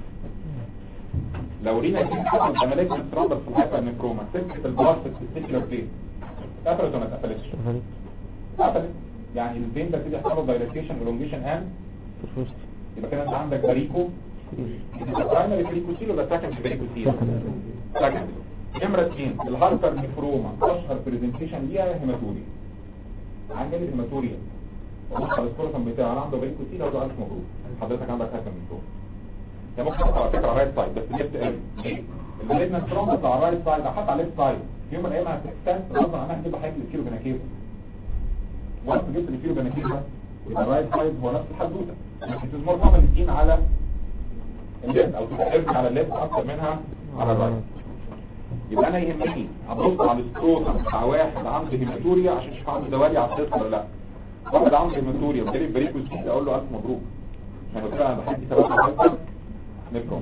لو رينال فين حصل ده مالجنت ثرومب في الهايبر نيكروما سكه البارس تستيكولار فين قفلت ولا ما اتقفلتش؟ شغالي قفلت يعني الفين ده كده يحصل له دايلاتيشن ولونجيشن اند تفوست يبقى كده انت عندك باريكو برايمري بريكوسيل ولا سكند بريكوسيل سكند نمرة اثنين الهاربر نيفروما اشهر برزنتيشن ليها هيماتوريا عن جانب هيماتوريا وصل السكورتم بتاعه انا عنده بريكوسيل او الف مبروك حضرتك عندك هاربر نيفروما ده ممكن تحط على فكره رايت سايد بس ليفت قوي ليه؟ الليجنال تروما بتاع الرايت سايد احط على ليفت سايد في يوم من الايام هتكتنس غصب عنها هتبقى حاجه الكيلو بناكيرو وانت جبت الكيلو بناكيرو ده يبقى الرايت سايد هو نفس الحدوته لكن تزمر طبعا الاثنين على الليفت او تتحرك على الليفت اكتر منها على الرايت يبقى انا يهمني ابص على السكروتم بتاع واحد عنده هيماتوريا عشان اشوف عنده دوالي على الصدر ولا لا واحد عنده هيماتوريا وجالي بريكوس اقول له الف مبروك عشان قلت له انا بحب ثلاثه هايبر نيكروم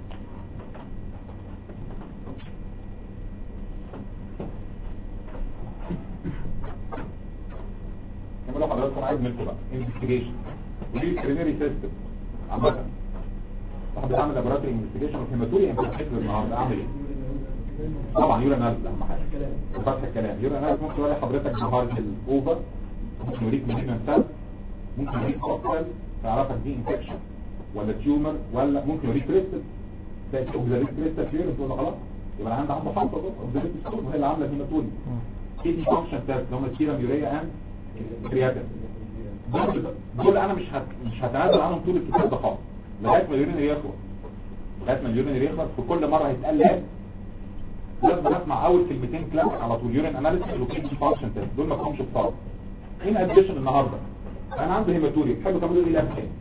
نعملوا حضراتكم عايز منكم بقى انفستيجيشن ودي الكرينري سيستم عامه واحد بيعمل لابوراتوري انفستيجيشن في هيماتوريا انفستيجيشن النهارده اعمل ايه طبعا يورا نازل اهم حاجه فتح الكلام يورا نازل ممكن يوري حضرتك ظهار الاوفر ممكن يوريك مالجنان سيل ممكن يوريك اوكسل تعرفك دي انفكشن ولا تيومر ولا ممكن يوريك كريستال ده اوبزرفيت كريستال فير تقول له خلاص يبقى انا عندي عنده حصه اوبزرفيت ستون وهي اللي عامله هيماتوريا كيدني فانكشن تيست اللي هم السيرم يوريا اند كرياتين دول دول انا مش هت... مش هتنازل عنهم طول الكتاب ده خالص لغايه ما اليورين يخلص لغايه ما اليورين يخلص في كل مره هيتقال لازم لازم اسمع اول كلمتين كلاسيك على طول يورين اناليسيس وكيدني فانكشن تيست دول ما فيهمش بصراحه ان اديشن النهارده انا عندي هيماتوريا تحبوا تعملوا ايه لاب تاني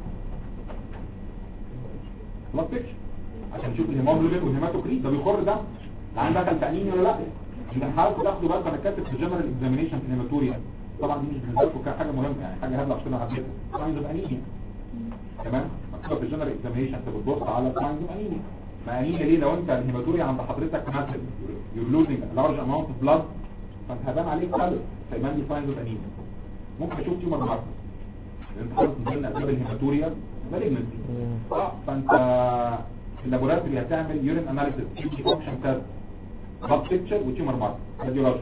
ما تفكش عشان تشوف الهيموجلوبين والهيماتوكريت ده بيخر ده العين دخل تأنيني ولا لا انت حاولت تاخدوا بالك انا كاتب في الجنرال اكزامينيشن في الهيماتوريا طبعا دي مش بالنسبه لكم كان حاجه مهمه يعني حاجه هبله عشان انا حبيتها ساينز اوف انيميا تمام مكتوبه في الجنرال اكزامينيشن انت بتبص على ساينز اوف انيميا ما انيميا ليه لو انت الهيماتوريا عند حضرتك مثلا يور لوزنج لارج اماونت اوف بلاد فانت هبان عليك كالر هيبان لي ساينز اوف انيميا ممكن اشوف تيومر ماركر لان انت خلاص من ضمن اسباب الهيماتوريا مالجنسي اه فانت اللابوراتوري هتعمل يورين اناليسيس كيدني فانكشن تيست بلاد بيكتشر وتيومر ماركر راديولوجي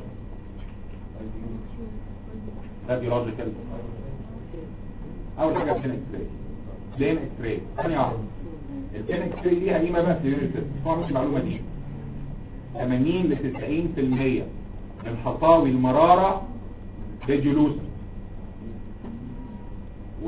راديولوجيكال اول حاجه بلين اكس راي بلين اكس راي ثانيه واحده البلين اكس راي ليها قيمه بس يورين تيست اسمعوا المعلومه دي 80 ل 90% من حصاوي المراره ريديولوسن و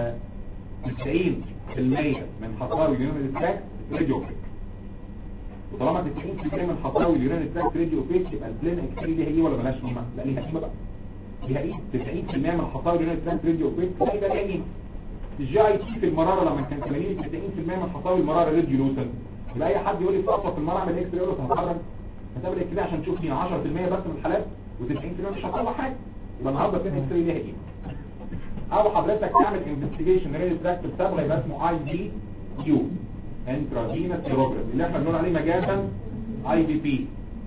90% من حصاوي اليورين تراكت راديو وطالما 90% من حصاوي اليورين تراكت راديو اوبيك يبقى البلين اكس راي ليها قيمه ولا مالهاش قيمه؟ لا ليها قيمه بقى ليها قيمه 90% من حصاوي اليورين تراكت راديو اوبيك لا يبقى ليها قيمه الجي اي تي في المراره لما كان 80 ل 90% من حصاوي المراره راديولوسن يبقى اي حد يقول لي في اصلا في المرأة اعمل اكس راي يقول له هتخرج هتعمل اكس راي عشان تشوف فينا 10% بس من الحالات و90% مش هتطلع حاجه يبقى النهارده فين اكس راي ليها قيمه او حضرتك تعمل انفستيجيشن ريل تراكت بصبغه يبقى اسمه اي بي يو انتراجينس ايروجراف اللي احنا بنقول عليه مجازا اي بي بي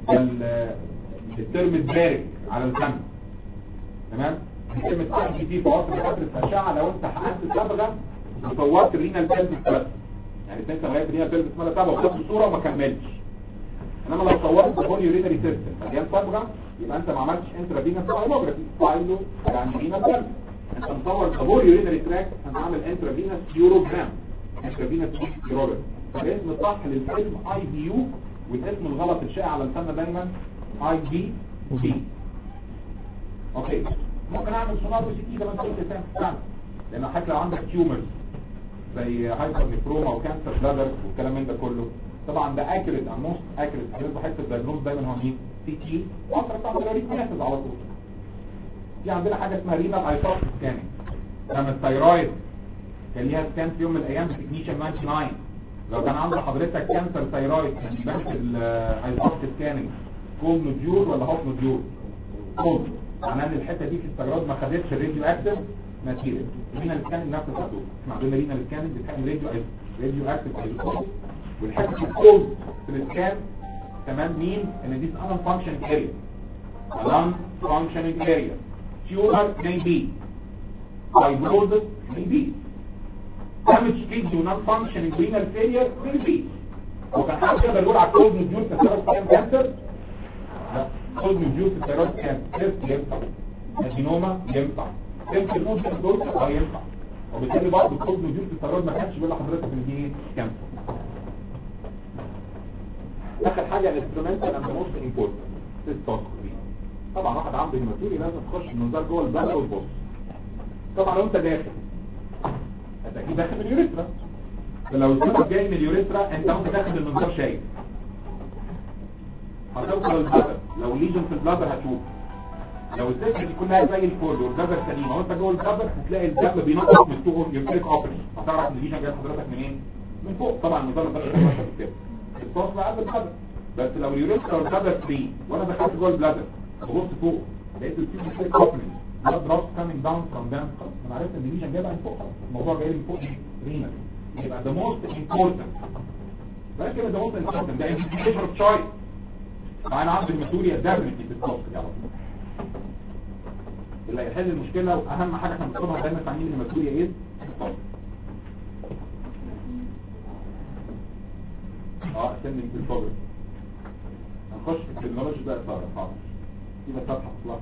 الترم الدارج على الفم تمام كلمه اي بي بي في وصف فتره الاشعه لو انت حققت صبغه وصورت الرينال بيلفس بس يعني انت لغايه الرينال بيلفس مره صبغه وخدت صوره وما كملتش انما لو صورت الهول يورينري سيستم مليان صبغه يبقى انت ما عملتش انترافينس ايروجرافي فايلو يعني رينال بيلفس انت مصور الهول يورينري تراك انت عامل انترافينس يوروجرام انترافينس يوروجرام فالاسم الصح للفيلم اي بي يو والاسم الغلط الشائع على لساننا دايما اي بي بي اوكي ممكن اعمل سونار سي تي زي ما انت قلت تعمل لان حضرتك لو عندك تيومرز زي هايبر نيفروما وكانسر بلادر والكلام من ده كله طبعا ده اكيوريت او موست اكيوريت بالنسبه لحته الدايجنوز دايما هو مين سي تي واكتر بتاع الريك ميثود على طول في عندنا حاجه اسمها رينال ايسوس سكاننج لما الثايرويد كان ليها سكان في يوم من الايام بتكنيشن 99 لو كان عند حضرتك كانسر ثايرويد كان يبان في الايسوس سكاننج كولد نوديول ولا هوت نوديول كولد معناه ان الحته دي في الثايرويد ما خدتش الراديو اكتف ماتيريال هنا السكاننج نفس الخطوه احنا عندنا هنا السكاننج بتعمل راديو راديو اكتف ايزوتوب والحته الكولد في السكان تمام مين ان دي ان فانكشنينج اريا non functioning area tumor may be fibrosis may be damage kidney non functioning renal failure may be وكان حد يقدر يقول على الكولد نوديول في الثيرويد كام كانسر لا كولد نوديول في الثيرويد كام سيست ينفع ادينوما ينفع يمكن ممكن دول اه ينفع وبالتالي برضه الكولد نوديول في الثيرويد ما كانش بيقول لحضرتك ان دي كانسر اخر حاجه الانسترومنتال اند موست امبورتنت سيستوسكوبي طبعا واحد عنده هيماتوري لازم تخش المنظار جوه البلد وتبص طبعا لو انت داخل انت اكيد داخل من اليوريثرا فلو السبب جاي من اليوريثرا انت وانت داخل المنظار شايف هتوصل البلدر لو ليجن في البلدر هتشوف لو السكه دي كلها زي الفل والبلدر سليمه وانت جوه البلدر هتلاقي الدم بينقط من فوق يمسك اوبري هتعرف ان الليجن جاي حضرتك منين من فوق طبعا المنظار البلدر مش الصوص بقى قد البلدر بس لو اليوريثرا والبلدر فري وانا دخلت جوه البلدر ببص فوق لقيت التيوب ستيك اوبننج blood drops coming down from them خلاص انا عرفت ان الليجن جاي بقى من فوق خلاص الموضوع جاي من فوق رينال يبقى the most important بقى كده the most important ده indication of choice انا عندي المسؤوليه definitely في الصوت على طول اللي هيحل المشكله واهم حاجه احنا بنطلبها دايما في عمليه المسؤوليه ايه الصوت اه سننج بالفضل هنخش في التكنولوجي بقى صار حاضر يبقى صفحة اطلاع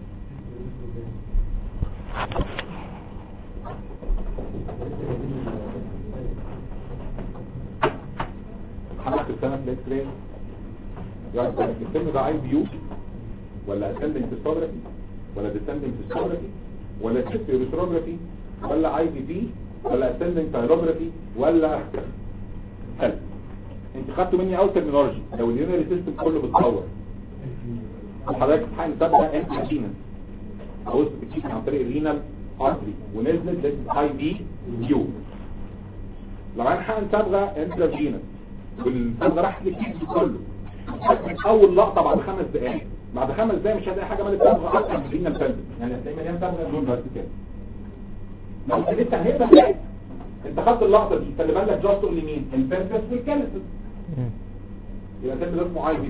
حضرتك السنة في الاكس راي يعني السن ده اي بيو ولا اسندنج هيستوجرافي ولا ديسندنج هيستوجرافي ولا سيست هيستوجرافي ولا اي بي بي ولا اسندنج ثايروجرافي ولا هل انت خدتوا مني اول ترمينولوجي لو اليونري سيستم كله بتطور وحضرتك تحقن تبقى انت ماشينة عاوز تكتشف عن طريق الرينال ارتري ونزلت ده اي بي يو لو انا حقن صبغه انترافينس والصبغه راحت للكيس كله اول لقطه بعد خمس دقائق بعد خمس دقائق مش هتلاقي حاجه مالت صبغه اكتر من الرينال فالد يعني هتلاقي مليان صبغه دول بس كده لو انت لسه هيبقى حاجه انت خدت اللقطه دي خلي بالك جاست تقول لمين الفيرفس والكالسس يبقى ده اسمه اي بي بي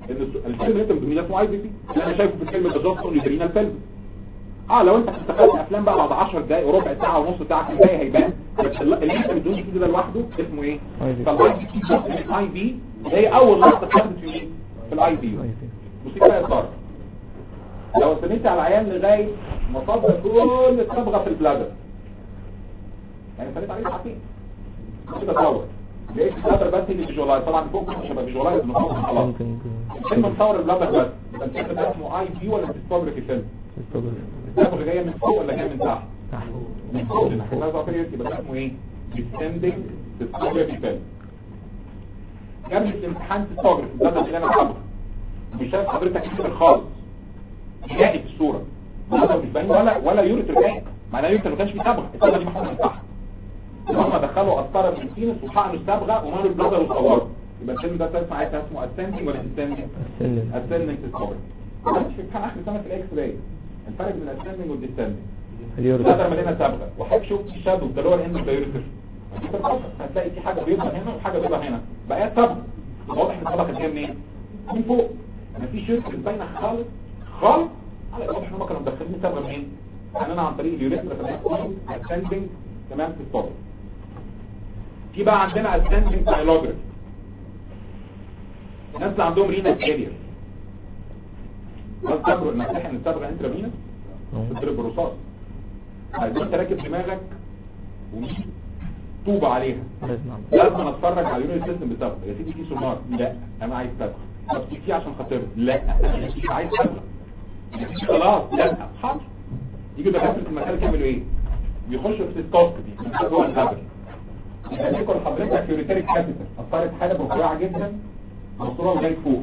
ان الس- الفيلم اللي انت بتقول ده اسمه اي بي سي انا شايفه في الفيلم ده جاستون يدرينا الفيلم اه لو انت استخدمت افلام بقى بعد 10 دقايق وربع ساعه ونص ساعه في الباقي هيبان بس الل- اللي انت بتقول فيه ده لوحده اسمه ايه IB. فالاي بي سي الاي بي هي اول لقطه اتخذت في مين في الاي بي أي بصي بقى يا طارق لو استنيت على العيان لغايه ما فضل كل الصبغه في البلادر يعني استنيت عليه ساعتين كده تصور لقيت البلادر بس اللي فيجوالايز طبعا فوق مش هيبقى فيجوالايز مصور خلاص ممكن الفيلم مصور البلادر بس يبقى الفيلم ده اسمه اي بي ولا سيستوجرافي فيلم تستغرب الصبغه جايه من فوق ولا جايه من تحت تحت من فوق لان احنا عايزين نعرف يبقى ده اسمه ايه descending سيستوجرافي فيلم جاب لي في الامتحان سيستوجرافي البلادر اللي انا بعمله مش شايف حضرتك كتير خالص نهائي في الصورة لا مش باين ولا ولا يوريتر باين معناه يوريتر ما كانش فيه صبغه الصبغه دي محطوطه من تحت هم دخلوا قسطره في السينس وحقنوا الصبغه ومالوا البلادر وصوروا يبقى الفيلم ده اسمه عايز اسمه اسندنج ولا ديسندنج السلم اسندنج سيستوجرافي مش في امتحان اخر سنه في الاكس راي الفرق بين الاسندنج والديسندنج اليوريتر البلادر مليانه صبغه وحضرتك شفت في شادو ده اللي هو الاند اوف ذا يوريتر هتلاقي في حاجه بيضه هنا وحاجه بيضه هنا بقى صبغه واضح ان الصبغه جايه منين من فوق مفيش يوريتر باينه خالص خالص على الواضح ان هم كانوا مدخلين صبغه منين يعني انا عن طريق اليوريتر فبقى اسندنج تمام في الصبغه في بقى عندنا اسندنج بايلوجرافي الناس اللي عندهم رينا فيلير هل تجرؤ انك تحقن الصبغه انترافينس تضرب برصاص عايزين انت راكب دماغك ومش طوبة عليها لازم أعمل لازم اتفرج على اليونيت سيستم بتاعه يا سيدي في سونار لا انا عايز صبغه طب في في عشان خاطر لا انا مش عايز صبغه خلاص لا حاضر يجي دكاتره المكان يعملوا ايه بيخشوا في الستوك دي من جوه الهبل يخليكوا لحضرتك يوريتريك كاتيتر اثرت حاجه رفيعه جدا مصوره لغايه فوق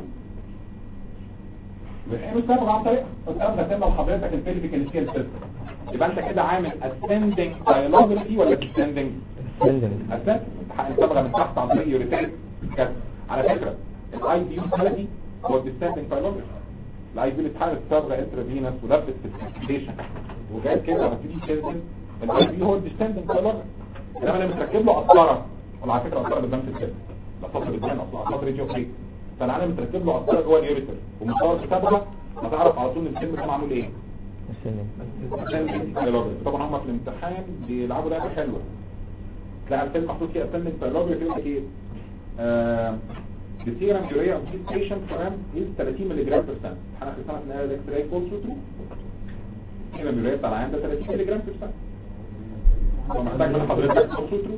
بيحقنوا الصبغه عن طريقها الصبغه تبقى لحضرتك البيلفيك سكيل سيستم يبقى انت كده عامل ascending dialogically ولا descending السلم اساس حق الصبغه من تحت عن طريق يوريتريك كات على فكره الاي بي يو هو الديستندنج بايلوجرافي الاي بي اللي اتحقق الصبغه انترافينس ولفت في السيركيليشن وجاي كده لما تيجي تنزل الاي بي هو الديستندنج بايلوجرافي انما انا متركب له قسطره وعلى فكره قسطره بتبان في السيرك قسطره بتبان اصلا قسطره راديو فري فانا انا متركب له قسطره جوه اليوريتر ومصور في صبغه هتعرف على طول ان الفيلم ده معمول ايه السلم ascending biology. طبعا هم في الامتحان بيلعبوا لعبه حلوه تلاقي الفيلم محطوط فيه ascending biology يقول لك ايه آه، the serum urea of this patient for M is 30 ملي جرام بير سنت احنا اخر سنه في الاكس راي فول ترو السيرم urea بتاع العيان ده 30 ملي جرام بير سنت هو محتاج من حضرتك فول ترو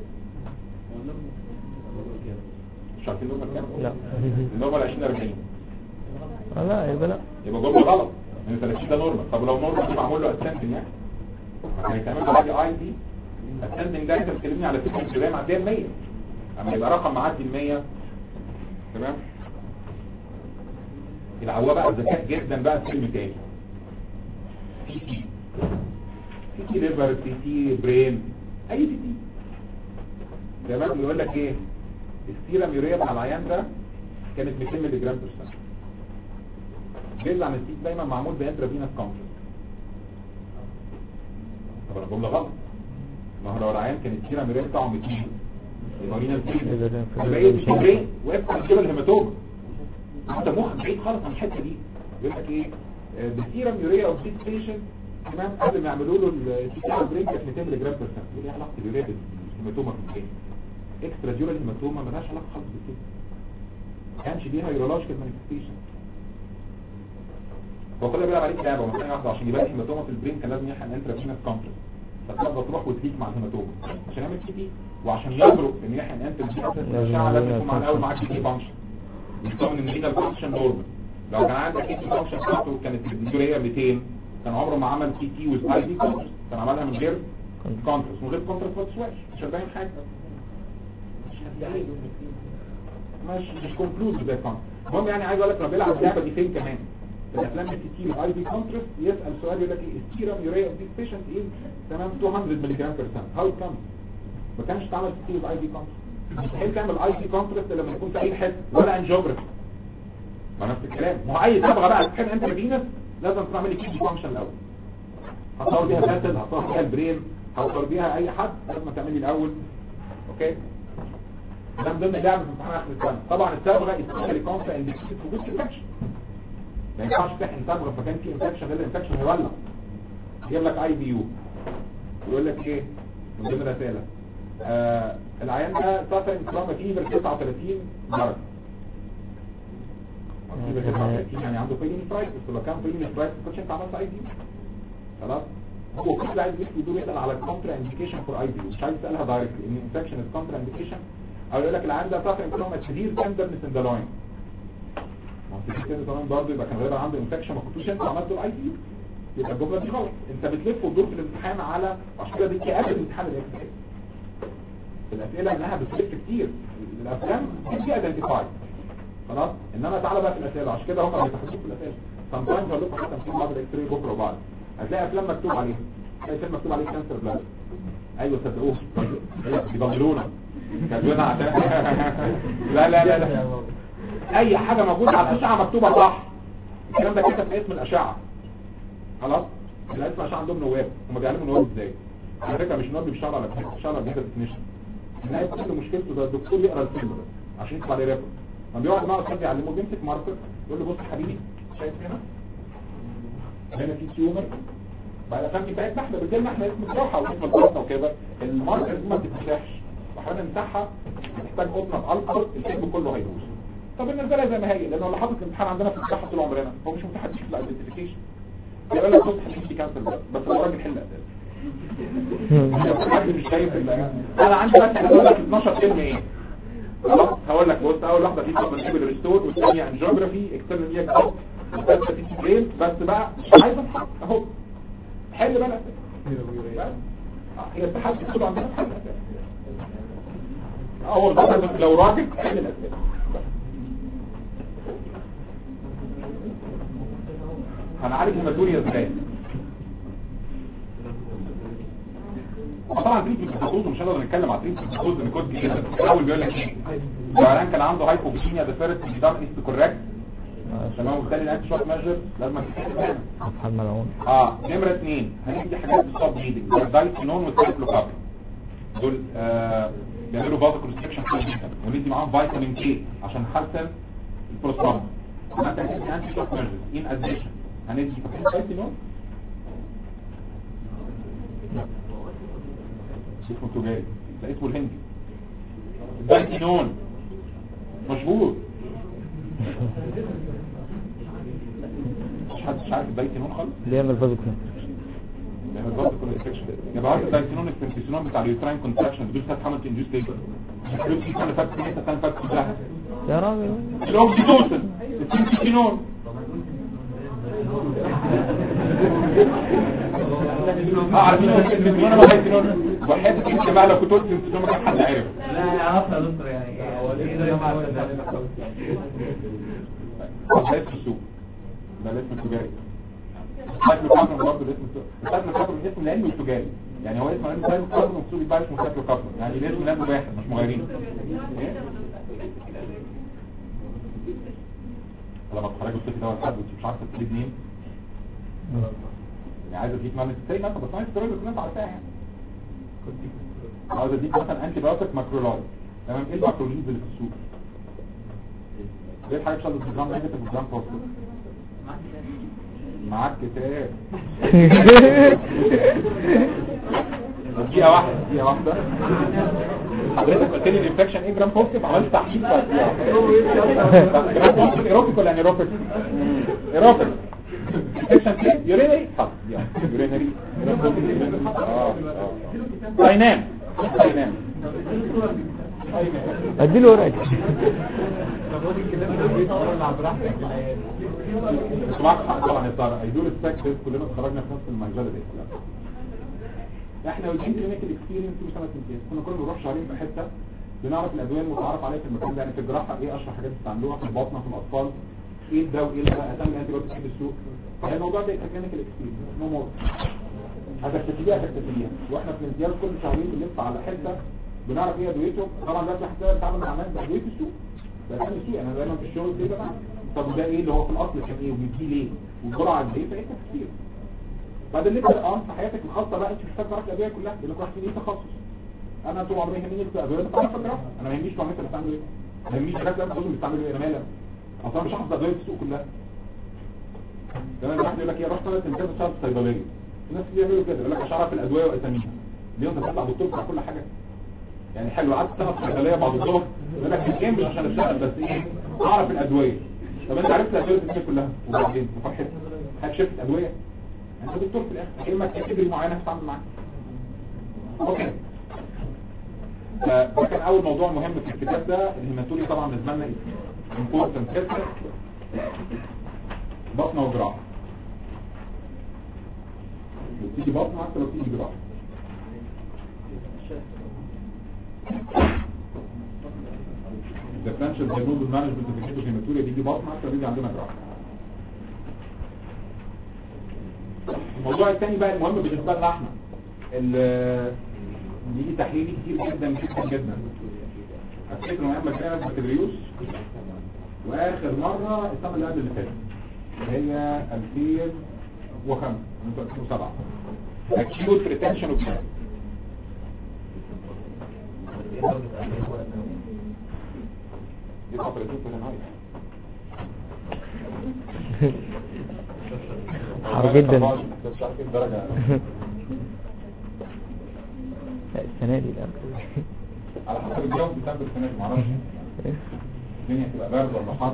مش عارفين نورمال كام؟ لا النورمال 20 40 آه، لا يبقى لا يبقى جمله غلط ان 30 ده نورمال طب لو نورمال دي معمول له اسندنج يعني هيتعمل له حاجه اي دي اسندنج ده انت بتكلمني على فكره الجرام معديه ال 100 اما يبقى رقم معدي ال 100 تمام يلعبوها بقى بذكاء جدا بقى في فيلم تاني سي تي سي تي ليفر سي تي برين اي سي تي تمام يقول لك ايه السيرم يوريا بتاع العيان ده كانت 200 ملي جرام بير سنه جيل عن السيت دايما معمول بانترافينس كونفرنس طب انا جمله غلط ما هو لو العيان كان السيرم يوريا بتاعه 200 يبقى لينا يبقى ده في يبقى ايه مش برين وقفت على كده الهيماتوما انت مخك بعيد خالص عن الحته دي يقول لك ايه the serum urea of this patient تمام قبل ما يعملوا له السي ار برين كانت 200 ملي جرام بير سنت يقول ايه علاقه اليوريا بالهيماتوما في البرين اكسترا ديورال هيماتوما مالهاش علاقه خالص بالكده ما كانش ليها يورولوجيكال مانيفستيشن هو كل ده بيلعب عليك لعبه مثلا واحده عشان يبقى هيماتوما في البرين كان لازم يحقن انترافينس كونترس فتبقى تروح وتليك مع الهيماتوما عشان يعمل سي تي وعشان يجرؤ ان يحقن انترافينس الاشعه لازم يكون مع الاول معاك سي تي فانكشن يكون ان الرينال فانكشن نورمال لو كان عندك سي تي فانكشن بتاعته كانت اليوريا 200 كان عمره ما عمل سي تي ويز اي دي كونترس كان عملها من غير كونترس من غير كونترس ما تسواش مش هتبين حاجه مش مش كونكلود زي كونترس المهم يعني عايز اقول لك لو بيلعب اللعبه دي فين كمان في الافلام السي تي والاي دي كونترست يسال سؤال يقول لك ايه السيرم يوريا اوف ذيس بيشنت از تمام 200 ملي جرام بير سنت هاو كم ما كانش تعمل سي تي والاي دي كونترست مستحيل تعمل اي دي كونترست لما يكون في اي حته ولا انجيوجرافي ما نفس الكلام ما هو اي صبغه بقى تحب انت فينس لازم تعمل كيدي فانكشن الاول هتصور بيها الاسد هتصور بيها البرين هتصور بيها اي حد لازم تعمل لي الاول اوكي ده من ضمن اللعب في امتحان اخر السنه طبعا الصبغه اسبيشالي كونترا انديكيتد في وجود انفكشن ما ينفعش تحقن صبغه فكان في انفكشن غير الانفكشن هيولع يجيب لك اي بي يو ويقول لك ايه من ضمن الرساله آه العيان ده سافر انكرام فيبر 39 درجه فيبر 39 يعني عنده بيلين فرايتس ولو كان بيلين فرايتس كنتش انت عملت اي بي يو خلاص هو كل عايز يسال دول يسال على الكونترا انديكيشن فور اي بي يو مش عايز يسالها دايركتلي ان انفكشن از كونترا انديكيشن او يقول لك العيان ده سافر انكرام سيفير تندرنس ان ذا لاين ما هو سيفير تندرنس لاين برضه يبقى كان غالبا عنده انفكشن ما كنتوش انت عملت الاي بي يو يبقى الجمله دي غلط انت بتلف وتدور في الامتحان على عشان كده دي كآبة الامتحان الاكس الاسئله انها بتلف كتير الافلام دي ايدنتيفاي خلاص انما تعالى بقى في الاسئله عشان كده هم بيتحدثوا في الاسئله sometimes هقول لكم حتى في بعض الاكس راي بكره وبعد هتلاقي افلام مكتوب عليها هتلاقي فيلم مكتوب عليه كانسر بلاد ايوه صدقوه بيضللونا كاتبينها عشان لا لا لا لا اي حاجه موجوده على الاشعه مكتوبه صح الكلام ده كتب في اسم الاشعه خلاص الاسم عشان عندهم نواب هم بيعلموا نواب ازاي على فكره مش نواب اللي بيشتغل على بيشتغل على جهاز التكنيشن الناس كل مشكلته ده الدكتور يقرا الفيلم ده عشان يكتب عليه ريبورت ما بيقعد مع الاستاذ يعلمه بيمسك ماركر يقول له بص يا حبيبي شايف هنا هنا في تيومر بعد الافلام دي بتاعتنا احنا بتجيلنا احنا اسم الجراحه واسم الجراحه وكده الماركر دي ما بتتفتحش واحنا نمسحها بتحتاج قطنه بالكر الفيلم كله هيبوظ طب بالنسبه لها زي ما هي لانه اللي حاطط الامتحان عندنا في الصحه طول عمرنا هو مش متحدث في الايدنتيفيكيشن يقول لك بص حبيبي كانسر بس بس هو راجل حل اساسا حد مش شايف ال- انا عندي بس هقول لك 12 فيلم ايه خلاص هقول لك بص اول واحده دي طبعا نجيب الريستور والثانيه انجيوجرافي اكسترنال اياك اوت والثالثه في برين بس بقى مش عايز اضحك اهو حل بقى الاسئله بس. آه، هي التحدي كله عندنا في حل الاسئله اه هو البطل لو راجل حل الاسئله هنعالج هيماتوريا ازاي طبعا تريد الجلوكوز مش هنقدر نتكلم على تريد الجلوكوز ان كود جدا الاول بيقول لك ايه العيان كان عنده هايبوبيسيميا ذا فيرست دام از كوريكت تمام وبالتالي الاكت شوت ميجر لازم تتكلم اصحى الملعون اه نمره اثنين هندي حاجات بالصب بليدنج الدايسينون والسايكلوكابين دول آه بيعملوا فازو كونستريكشن كويس جدا وندي معاهم فيتامين كي عشان نحسن البروستات كمان انت هتدي انتي شوك ميجرز ان اديشن هندي دايسينون اسمه تجاري ده اسمه الهندي الدايسينون مشهور مش حد مش عارف الدايسينون خالص بيعمل فازو كونستريكشن يعني الضغط كل انفكشن يبقى عارف الدايسينون السنتيسينون بتاع اليوتراين كونتراكشن دول ساعه حملت انديوس ليبر الفلوس دي كانت فاتت لسه كانت فاتت كلها يا راجل الاوكسيتوسن السنتيسينون اه عارفين السنتيسينون ما الدايسينون وحياتك انت بقى لو كنت قلت السنتيسينون ما كان حد عارف لا عرفنا يا دكتور يعني هو ايه ده مع ده اسم السوق ده الاسم التجاري سايكلو كاربون برضه الاسم التجاري سايكلو كاربون الاسم العلمي والتجاري يعني هو اسم علمي سايكلو كاربون مكتوب يبقى اسمه سايكلو كاربون يعني الاسم العلمي واحد مش مغيرين ايه؟ لما تخرجوا الطفل ده لحد وانت مش عارفه تجيب مين يعني عايز اديك معنى ازاي مثلا بس انا الستيرويد كلنا انت عارفاها يعني عاوز اديك مثلا انتي بايوتيك ماكرولايد تمام ايه الماكروليز اللي في السوق ايه الحاجه بتشتغل بالجرام نيجاتيف والجرام بوزيتيف معاك كتاب دقيقة واحدة دقيقة واحدة حضرتك قلت لي الانفكشن ايه جرام بوزيتيف عملت تحليل بقى جرام بوزيتيف ايروبيك ولا انيروبيك؟ ايروبيك انفكشن ايه؟ يورينري حط يورينري اه اه داينام داينام اديله ورقه بس معاك حق طبعا يا طارق هيدول الساك بس كلنا اتخرجنا في نفس المجال ده احنا والجين كلينيكال اكسبيرينس في سنه امتياز كنا كل ما نروح شهرين في حته بنعرف الادويه المتعارف عليها في المكان ده يعني في الجراحه ايه اشهر حاجات بتستعملوها في البطنه في الاطفال ايه ده وايه ده هتعمل انتي بايوتيك في السوق الموضوع ده كلينيكال اكسبيرينس نو مور هتكتسبيها هتكتسبيها واحنا في الامتياز كل شهرين بنلف على حته بنعرف ايه ادويته طبعا ده هتلاقي بتتعامل مع ناس بادويه السوق ده كان السوق انا دايما في الشغل كده بقى طب ده ايه اللي هو في الاصل كان ايه وبيجي ليه والجرعه قد ايه فايه تفسير بعد اللي انت اه في حياتك الخاصه بقى انت مش محتاج تعرف الادويه كلها لانك رايح في ايه تخصص انا طول عمري يهمني الادويه اللي بتعرف الجراحه انا ما يهمنيش نوع اللي بتعمل ايه ما يهمنيش الدكاتره اللي بتعملوا ايه انا مالي اصلا مش حافظ ادويه السوق كلها تمام واحد يقول لك ايه رحت ثلاث امتياز بتشتغل في الصيدليه الناس اللي بيعملوا كده يقول لك مش عارف الادويه واساميها ليه انت بتطلع دكتور بتاع كل حاجه يعني حلو قعدت سنه في الصيدليه بعد الظهر يقول لك الجيم مش عشان اشتغل بس ايه اعرف الادويه طب انت عرفت الادويه الاساسيه كلها وبعدين فرحت هتشفت ادويه انت دكتور في الاخر كلمه كاتيجوري معينه هتتعامل معاها اوكي فده كان اول موضوع مهم في الكتاب ده الهيماتوري طبعا بالنسبه لنا امبورتنت كده بطنه وجراحه لو تيجي بطنه حتى لو تيجي جراحه differential diagnosis management of acute hematuria بيجي بطنه حتى بيجي عندنا جراحه الموضوع الثاني بقى المهم بالنسبه لنا احنا اللي بيجي تحليلي كتير جدا جدا جدا افتكر من ايام كانت بكالوريوس واخر مره السنه اللي قبل اللي فاتت هي 2005 من 2007 acute retention of blood دي فترة في النهاية حار جدا مش عارف ايه الدرجة لا، السنة دي لا على حسب الجو بتاع السنة دي معرفش الدنيا تبقى برد ولا حر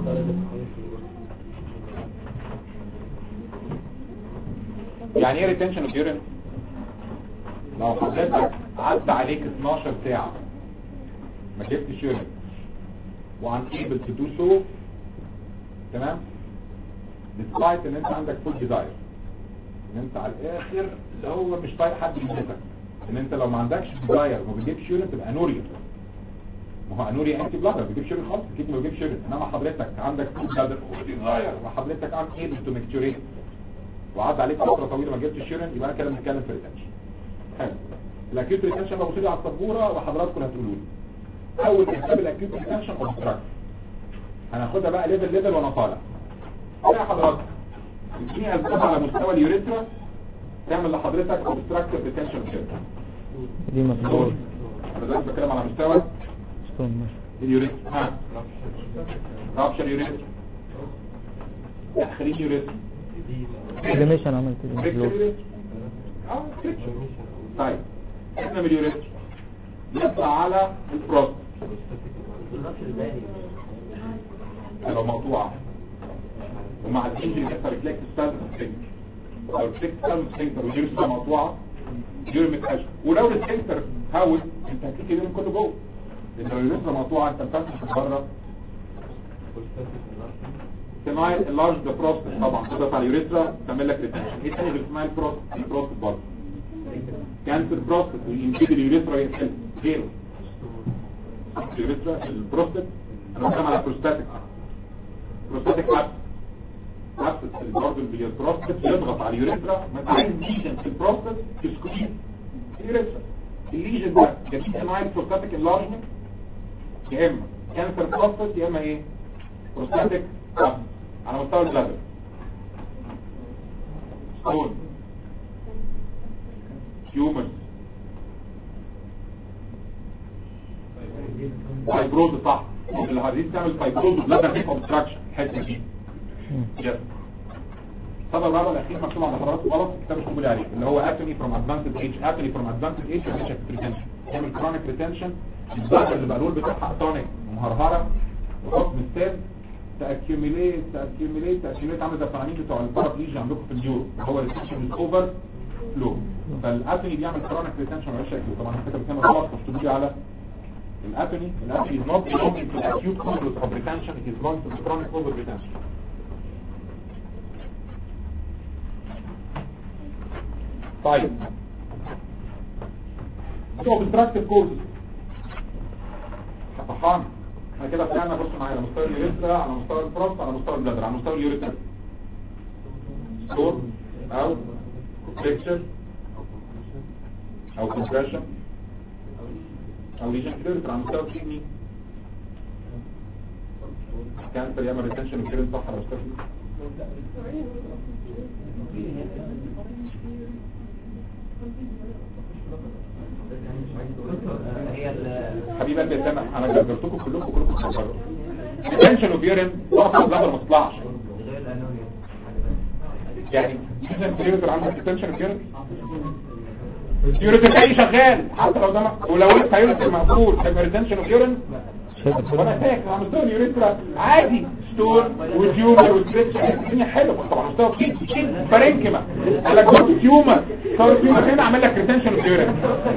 يعني ايه ريتنشن اوف يورين لو حضرتك عدى عليك 12 ساعة ما جبتش يورين وعن able to do so تمام despite ان انت عندك full desire ان انت على الاخر اللي هو مش طايق حد يمسكك ان انت لو ما عندكش desire وما بتجيبش يورين تبقى انوريا ما هو انوريا انتي بلادر ما بتجيبش يورين خالص اكيد ما بتجيبش يورين انما حضرتك عندك full bladder وديزاير وحضرتك عن able to make urine وعدى عليك فتره طويله ما جبتش يورين يبقى انا كده بنتكلم في ريتنشن حلو الاكيوت ريتنشن ببص لي على السبوره وحضراتكم هتقولوا لي اول اسباب الاكيوت ريتنشن اوبستراكت هناخدها بقى ليفل ليفل وانا طالع ايه يا حضرتك اديني اسباب على مستوى اليوريثرا تعمل لحضرتك اوبستراكتيف ريتنشن كده دي مفهوم انا دلوقتي بتكلم على مستوى ستون ماشي اليوريثرا ها رابشر يوريثرا لا خليني يوريثرا كريميشن عملت دي فريكشن مفلوس. يوريثرا اه فريكشن طيب احنا من اليوريثرا نطلع على البروست لو مقطوعة ومع الانجري كسر ريفلكس ستالم سفنكتر لو ريفلكس ستالم سفنكتر واليوريثرا مقطوعة يوري متقشر ولو السفنكتر هاول انت هتلاقي اليورين كله جوه لان لو اليوريثرا مقطوعة انت بتفتح بره سمايل اللارج ذا بروستات طبعا تضغط على اليوريثرا تعمل لك ريتنشن ايه تاني غير سمايل بروستات البروستات برضه كانسر بروستات ويمكن اليوريثرا يتحل غيره اليوريثرا البروستات انا بتكلم على بروستاتيك بروستاتيك ابس ابس اللي برضه اللي البروستات يضغط على اليوريثرا ما انت عايز ليجن في البروستات تسكويز اليوريثرا الليجن ده جديد سمايل بروستاتيك انلارجمنت يا اما كانسر بروستات يا اما ايه بروستاتيك ابس على مستوى البلادر ستون هيومن فايبروز صح اللي هذه تعمل فايبروز بلادر هيك اوبستراكشن الحته دي يس السبب الرابع الاخير مكتوب على حضراتكم غلط الكتاب مش مقبول عليه اللي هو اتوني فروم ادفانسد ايج اتوني فروم ادفانسد ايج مش ريتنشن يعمل كرونيك ريتنشن البلادر اللي بقى الرول بتاعها اتونيك ومهرهره وحكم السيل تاكيوميليت تاكيوميليت تاكيوميليت عامل زي الفنانين بتوع البارابليجيا عندكم في اليورو هو الريتنشن اوفر فلو فالاتوني بيعمل كرونيك ريتنشن ولا شكله طبعا الكتاب بيتكلم غلط مش على الاتوني الاتوني is not belonging to the acute causes of retention it is belongs to the chronic over retention طيب دي obstructive causes طحان احنا كده طلعنا بص معايا على مستوى اليوريثرا على مستوى البروست على مستوى البلادر على مستوى اليوريثرا ستور او فليكشر او كومبريشن او ليجن كليرتر على مستوى الكدني كانسر يعمل ريتنشن وكيرن صح على مستوى الكدني دي بقى بيتم انا جربتكم كلكم كلكم تجربوا التنشن اوف يورين ضغط البلادر ما تطلعش غير الانوريا يعني مثلا اليوريتر عندك التنشن اوف يورين اليوريتر جاي شغال حتى لو ده ولو انت يوريتر مقفول هيبقى التنشن اوف يورين وانا فاكر عم ستون يوريترا عادي ستون وتيومر وستريتش الدنيا حلوه طبعا مستوى كتير كتير فرنكمه قال لك جبت تيومر صار تيومر هنا عمل لك ريتنشن اوف يورين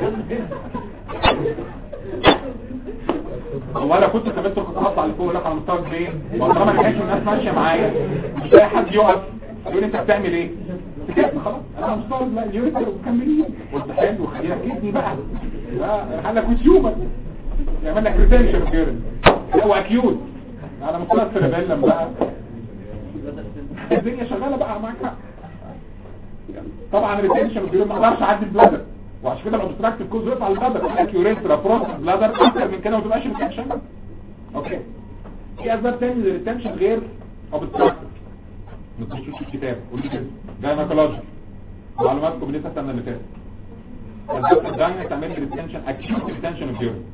والله لو كنت سبت كنت هطلع لفوق لك على مستوى كبير وطالما ما كانش الناس ماشيه معايا مش لاقي حد يقف يقول انت بتعمل ايه سكت خلاص انا على مستوى لا اليوريتر ومكملين قلت حلو خلينا كدني بقى لا قال لك وتيومر يعمل لك ريتنشن اوف يورين هو اكيوت على مستوى السيربيلم بقى الدنيا شغاله بقى معاك حق طبعا الريتنشن اوف يورين ما اقدرش اعدي البلادر وعشان كده الاوبستراكتيف كوز يقف على البلادر يقول لك يوريترا بروس بلادر اكتر من كده ما تبقاش ريتنشن اوكي في اسباب تانية للريتنشن غير اوبستراكتيف ما تخشوش الكتاب قول لي كده جاينكولوجي معلوماتكم لسه السنه اللي فاتت اسباب الجاينة تعمل لي ريتنشن اكيوت ريتنشن اوف يورين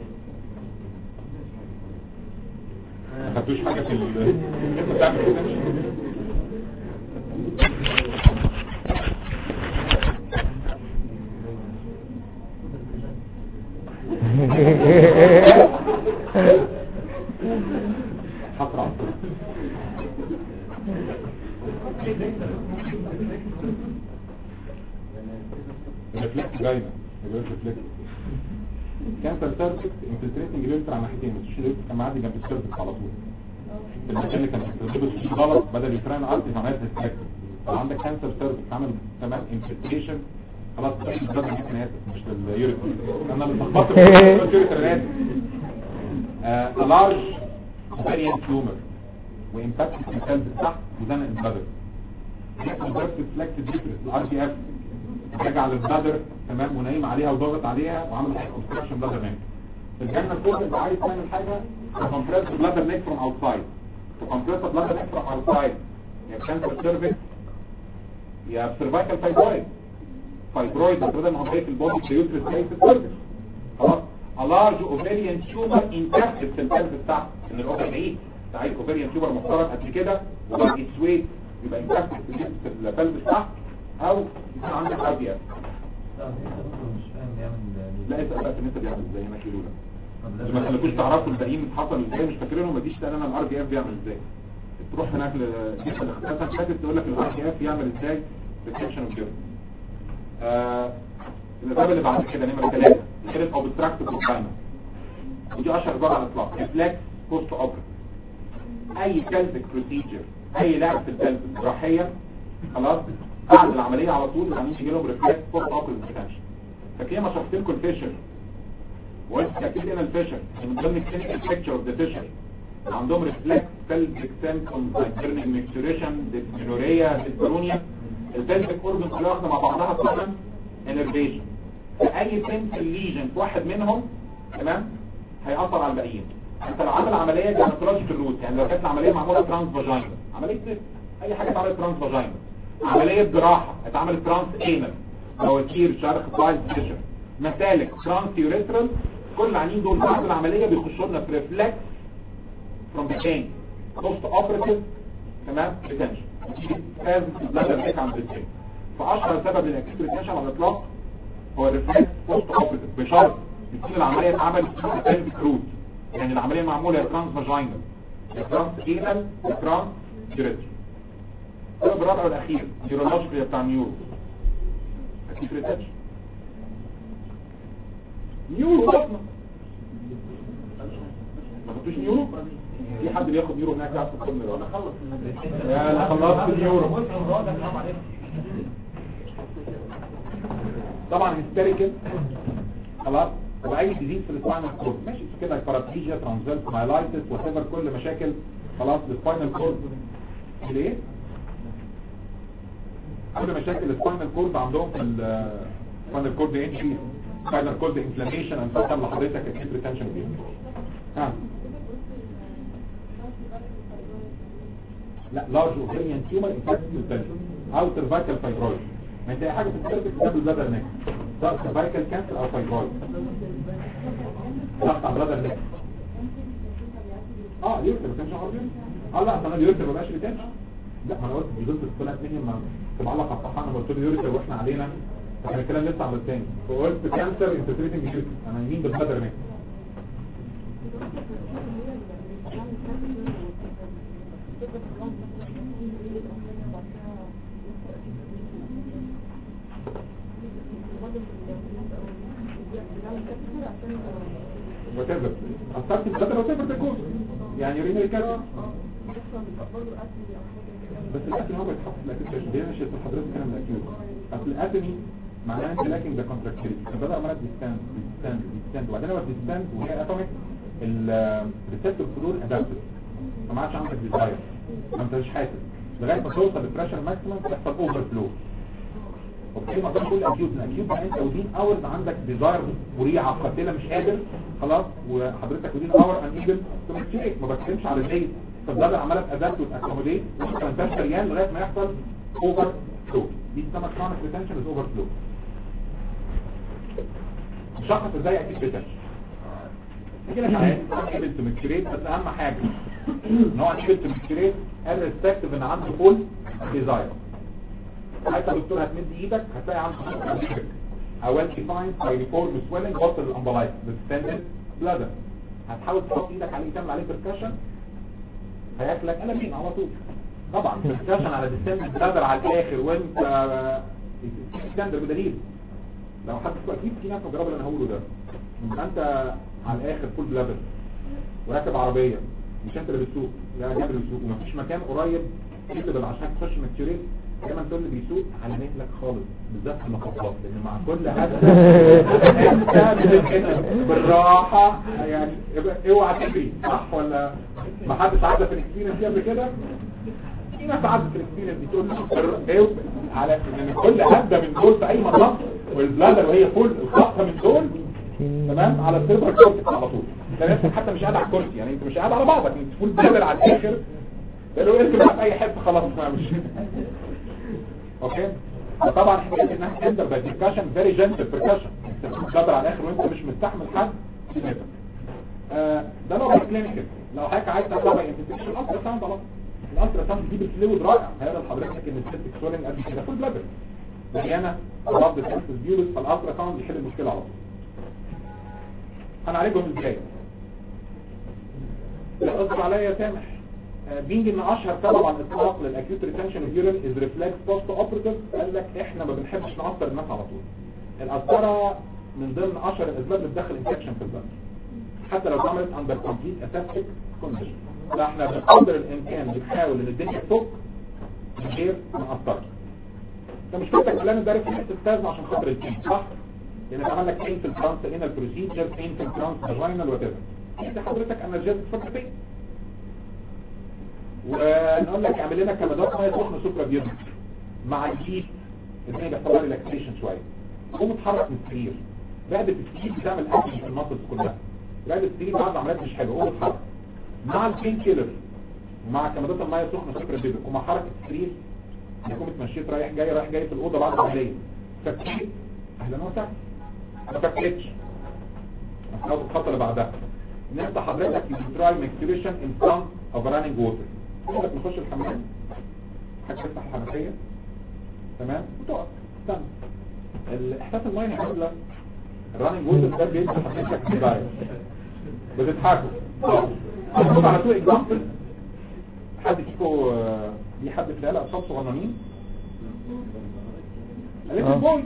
ما خدتوش حاجه في ال انت بتعمل ريتنشن حصر ريفلكس جاينا يبقى ريفلكس كانسر سيرفكس انفلتريتنج اليوتر على ناحيتين مش اليوتر كان معدي جنب السيرفكس على طول في المكان اللي كان بيستخدمه فيه غلط بدل يفران ارتي عملت ريفلكس لو عندك كانسر سيرفكس عمل تمام انفلتريشن خلاص ده البلد ممكن اسف مش اليوريتر انا اللي اتلخبطت في اليوريتر انا اسف a large ovarian tumor وامباكت في السيلز تحت وزنق البلادر convert reflected uterus الار بي اف رجع للبلادر تمام ونايم عليها وضغط عليها وعمل obstruction bladder neck الجنة الفوق اللي عايز تعمل حاجة to compress the bladder neck from outside to compress the bladder neck from outside يا cancer cervix يا cervical fibroid fibroid ده ان هو في البودي في يوترس في السيرفكس خلاص a large ovarian tumor intact في السيلز بتاعته ان الاوفر بعيد عايز ovarian tumor محترم قد كده وبقى اتسويت يبقى انتاكت في السيلز بتاعته او يكون عندك ار بي اف مش فاهم بيعمل لا اسال بقى ان انت بيعمل ازاي هناك يقولوا لك ما خليكوش تعرفوا الباقيين حصل ازاي مش فاكرينهم ما تجيش تسال انا الار بي اف بيعمل ازاي تروح هناك للجهه اللي اختارتها فاتت تقول لك الار بي اف يعمل ازاي ريتنشن اوف جيرم آه الباب اللي بعد كده نمره 3 كده اوبستراكتيف كومباينر ودي اشهر عباره عن اطلاق ريفلكس بوست اوبريت اي سيلفك بروسيجر اي لعب في القلب جراحيه خلاص بعد العمليه على طول العمليه يجي لهم ريفلكس بوست اوبريت ريتنشن فكده ما شرحت لكم الفيشر وقلت اكيد هنا الفيشر من ضمن الكلينيكال بيكتشر اوف ذا فيشر عندهم ريفلكس سيلفك سيمبتومز لايك بيرنينج ميكتوريشن ديسمينوريا ديسبرونيا البلفيك اورجن كلها واخده مع بعضها طبعا انرفيشن اي سنسل ليجن في واحد منهم تمام هيأثر على الباقيين انت لو عامل عمليه جانيكولوجيكال روت يعني لو كانت العمليه معموله ترانس فاجينا عمليه طفل اي حاجه اتعملت ترانس فاجينا عمليه جراحه اتعملت ترانس انال مواتير شرخ بايل فيشر مسالك ترانس يوريترال كل العنين دول بعد العمليه بيخشوا لنا في ريفلكس فروم ذا بين بوست اوبريتيف تمام ريتنشن لازم تبلغ هيك عن الريتنشن فاشهر سبب للاكيوت ريتنشن على الاطلاق هو الريفلكس بوست اوبريتيف بشرط يكون العمليه اتعملت في سيلف كروت يعني العمليه معموله يا ترانس فاجينال يا ترانس اينال يا ترانس يوريتر السبب الرابع والاخير نيورولوجيكال بتاع نيورو اكيوت ريتنشن نيورو بطنه ما خدتوش نيورو في حد بياخد نيورو هناك قاعد في القمه ولا خلص يا انا خلصت النيورو طبعا هيستيريكال خلاص واي ديزيز في السباينال كورد ماشي كده بارابليجيا ترانزفيرس مايلايتس وات كل مشاكل خلاص السباينال كورد ليه كل مشاكل السباينال كورد عندهم في السباينال كورد انجري سباينال كورد انفلاميشن ان فتح لحضرتك اكيد ريتنشن دي ها لا لارج اوفريان تيومر انفكتد بالبلفس او سيرفايكال فايبرويد ما انت اي حاجه في السيرفكس ده بالبلدر نيك سواء سيرفايكال كانسر او فايبرويد ضغط على البلد النك اه اليوريتر ما كانش عارف اه لا انا اليوريتر ما بقاش ريتنشن لا ما انا قلت دي ضد طلعت مني لما تبقى لك الصحه انا قلت له اليوريتر واحنا علينا فكان الكلام لسه على الثاني فقلت كانسر انترتريتنج يوريتر انا يمين بالبلد النك وتبر اثرت البلد وتبر تكون يعني يورينري كانسر بس الاكل هو بيتحط في الاكل عشان دي مش حضرتك كلام الاكل اصل الاتمي معناه انت لكن ده كونتراكتيليتي فبدا عمال ديستاند ديستاند ديستاند وبعدين لما ديستاند وهي اتوميك الريسبتور فلور ادابتد فما عادش عندك ديزاير ما انتش حاسس لغايه ما توصل للبريشر ماكسيمم تحصل اوفر فلو اوكي ما اقدرش اقول اكيوت اكيوت بقى انت ودين اورز عندك ديزاير مريعه قاتله مش قادر خلاص وحضرتك ودين اور ان ايجل تمشيك ما بتكلمش على زي فالضرر عماله تادابت وتاكوموديت وانت ما انتش شريان لغايه ما يحصل اوفر فلو دي اسمها كرونيك ريتنشن از اوفر فلو نشخص ازاي اكيد ريتنشن يجي لك عيان ايبل تو ميكتريت بس اهم حاجه ان هو ايبل تو ميكتريت الريسبكتيف ان عنده فول ديزاير حتى الدكتور هتمد ايدك هتلاقي عنده فول او well defined by reform swelling وصل الامبلايت distended bladder هتحاول تحط ايدك عليه تعمل عليه بركشن هياكلك قلمين على طول طبعا بركشن على distended bladder على الاخر وانت ستاندر بدليل لو حد اكيد في ناس مجربه اللي انا هقوله ده يبقى انت على الاخر فول بلادر وراكب عربيه مش انت اللي بتسوق لا جابر اللي بيسوق ومفيش مكان قريب تقدر عشان تخش مكتوريت دايما تقول اللي بيسوق على مهلك خالص بالذات في المخططات لان مع كل هدف انت بتتكلم بالراحه يعني ابقى- اوعى تجري صح ولا ما حدش عدى في الاكسبيرينس دي قبل كده في ناس عدت في الاكسبيرينس دي تقول لي ايه على ان كل هبده من دول في اي مطب والبلادر وهي فول الخطه من دول تمام على السيرفر كورتكس على طول ده انت حتى مش قاعد على الكرسي يعني انت مش قاعد على بعضك انت فول بلادر على الاخر لو اركب بقى في اي حته خلاص ما مش اوكي وطبعا حكايه انها تندر باي ديسكشن فيري جنتل بركشن انت بتقدر على الاخر وانت مش مستحمل حد يسمعك. آه، ده لو كلينيكال لو حضرتك عايز تعمل باي انفستيشن الالترا ساوند على طول الالترا ساوند دي بالفلويد رائع هيقدر لحضرتك ان السيستيك سويلنج قد كده فول بلادر مليانه بعض السيستس بيولوس فالالترا ساوند يحل المشكله على طول هنعالجهم ازاي لا اصبر عليا يا سامح آه، بينج ان اشهر سبب على الاطلاق للاكيوت ريتنشن اوف يورين از ريفلكس بوست اوبريتيف قال لك احنا ما بنحبش نعصر الناس على طول القسطره من ضمن اشهر الاسباب اللي بتدخل انفكشن في البلد حتى لو اتعملت اندر كومبليت اسيستيك كونديشن فاحنا بقدر الامكان بنحاول ان الدنيا تفك من غير ما نقطرها انت مشكلتك كلام الدارس في تستاذن عشان خاطر التيم صح؟ لان اتعمل لك بين في الترانس انال بروسيجر بين في الترانس فاجينال وات ايفر انت حضرتك انرجيز تفكر فين ونقول لك اعمل لنا كمادات ميه سخنه سوبرا بيوتيك مع الهيت الدنيا بيحصل لها ريلاكسيشن شويه قوم اتحرك من السرير رقبه السرير بتعمل اكل في المسلز كلها رقبه السرير بعد عمليات مش حلوه قوم اتحرك مع البين كيلر ومع كمادات الميه سخنه سوبرا بيوتيك ومع حركه السرير يكون اتمشيت رايح جاي رايح جاي في الاوضه بعد العمليه فكيت اهلا وسهلا ما فكتش هناخد الخطوه اللي بعدها ان انت حضرتك تراي ماكسيليشن ان فرونت اوف رانينج ووتر تقدر نخش الحمام حاجه تفتح الحنفيه تمام وتقف استنى الاحساس الميه هيقول لك الرانينج ووتر ده بيدي حضرتك ديزاير بتضحكوا هناخد على طول اكزامبل حد فيكم آه، ليه حد في العيله اطفال صغننين قالت آه. لي بوي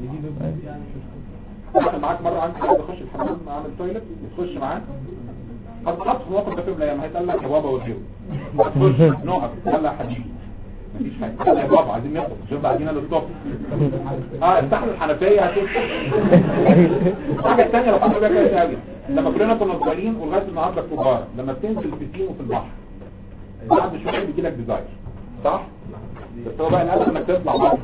دخل معاك مرة عندي عايز اخش الحمام اعمل تويلت تخش معاه هتحط في موقف ده في يوم من الايام هيتقال لك يا بابا وديه هتخش نقف يلا يا حبيبي مفيش حاجه يلا يا بابا عايزين نخرج شوف بعدين للصبح اه افتح له الحنفيه هتفتح الحاجه الثانيه لو حصل بيها كويس قوي لما كلنا كنا صغيرين ولغايه النهارده كبار لما بتنزل في البسين وفي البحر بعد شويه بيجي لك ديزاير صح؟ بس هو بقى الأدب انك تطلع بقى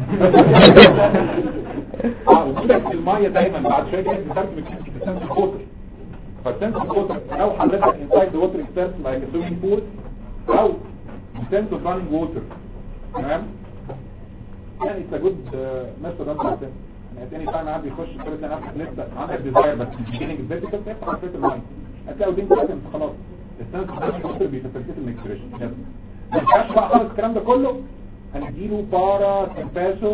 اه وجودك في المية دايما بعد شوية جاي بتستخدم الكيميكال بتستخدم الووتر فالسنس الووتر لو حضرتك انسايد ووتر اكسبيرت لايك سويمنج بول او سنس اوف رانينج ووتر تمام يعني اتس جود ميثود انت تاني تايم قاعد بيخش الثالث نفسك لسه عندك ديزاير بس البيجننج ازاي بس تفتح على فكره المايند هتلاقي ودين كويس انت خلاص السنس ده بيفكرت المكسريشن ما ينفعش بقى خالص الكلام ده كله هنديله بارا سمباسو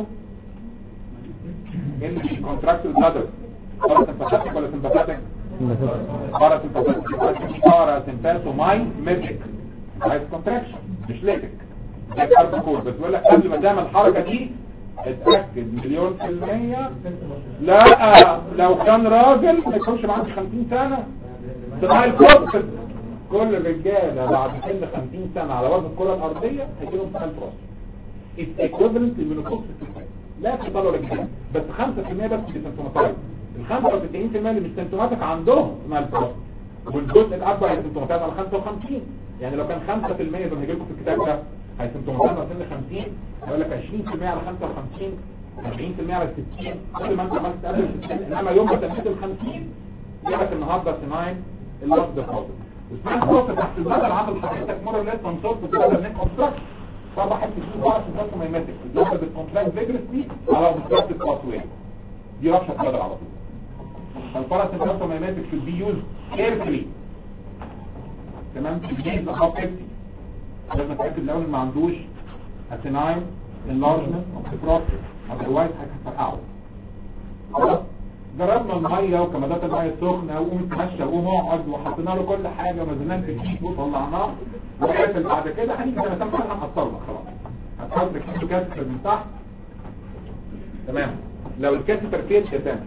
ان كونتراكت بلادر بارا سمباثيك ولا سمباثيك بارا سمباثيك بارا سمباسو ماي ميديك عايز كونتراكشن مش ليتك ده كارب كور بس بيقول لك قبل ما تعمل الحركه دي اتاكد مليون في المية لا لو كان راجل ما يكونش معاه 50 سنه صناعي الكورس كل الرجاله بعد سن 50 سنه على وزن الكره الارضيه هيجيلهم صناعي الكورس it's equivalent للمينوكوكس لا تطلع ولا جديد بس 5% بس اللي سيمتوماتايز ال 95% اللي مش سيمتوماتيك عندهم صناعي الكورس والجزء الاكبر اللي سيمتوماتايز على 55 يعني لو كان 5% زي ما هيجي لكم في الكتاب ده هيسيمتوماتايز على سن 50 هيقول لك 20% على 55 40% على 60 كل ما انت عملت قبل ال 60 انما يوم ما تمشي ال 50 جابت النهارده سناين اللفظ ده فاضل اسمها الكورس تحت المدى العمل حضرتك مره لقيت كونسولت بتقدر نيك اوبستراكت طبعا حته دي بقى عشان بس ما يمسك اللي هو بالكومبلكس فيجرسلي على اوبستراكت باثوي دي رشه بتقدر على طول فالفرس النفسه ما يمسك should be used carefully تمام تجيب لخط 50 لازم اتاكد الاول ان ما عندوش asinine enlargement of the prostate otherwise هتفرقعه خلاص جربنا الميه وكمادات الميه السخنه وقوم نتمشى وقوم اقعد وحطينا له كل حاجه ونزلناه في الكيس وطلعناه وقفل بعد كده هنيجي سنه سنه هنحصلنا خلاص هتحط كيلو كاسفر من تحت تمام لو الكاسفر فين تمام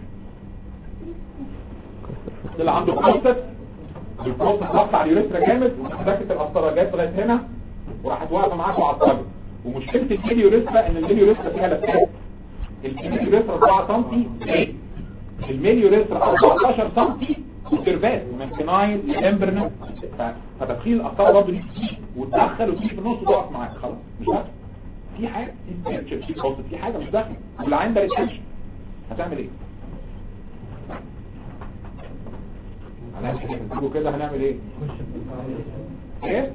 طلع عنده بروستات والبروستات ضغط على اليوريثرا جامد ومسكت القسطره جت لغايه هنا وراحت واقفه معاك وعطلت ومشكله الكيليوريثرا ان الكيليوريثرا فيها لفات الكيليوريثرا 4 سم الميليوريثرا 14 سم وسيرفات من كناين لامبرنت فتدخيل القسطره برضه دي وتدخل وتيجي في النص تقف معاك خلاص مش داخل في حاجه في في بروستات في حاجه مش داخله والعين ده ريتنشن هتعمل ايه؟ هنعمل ايه كده هنعمل ايه ايه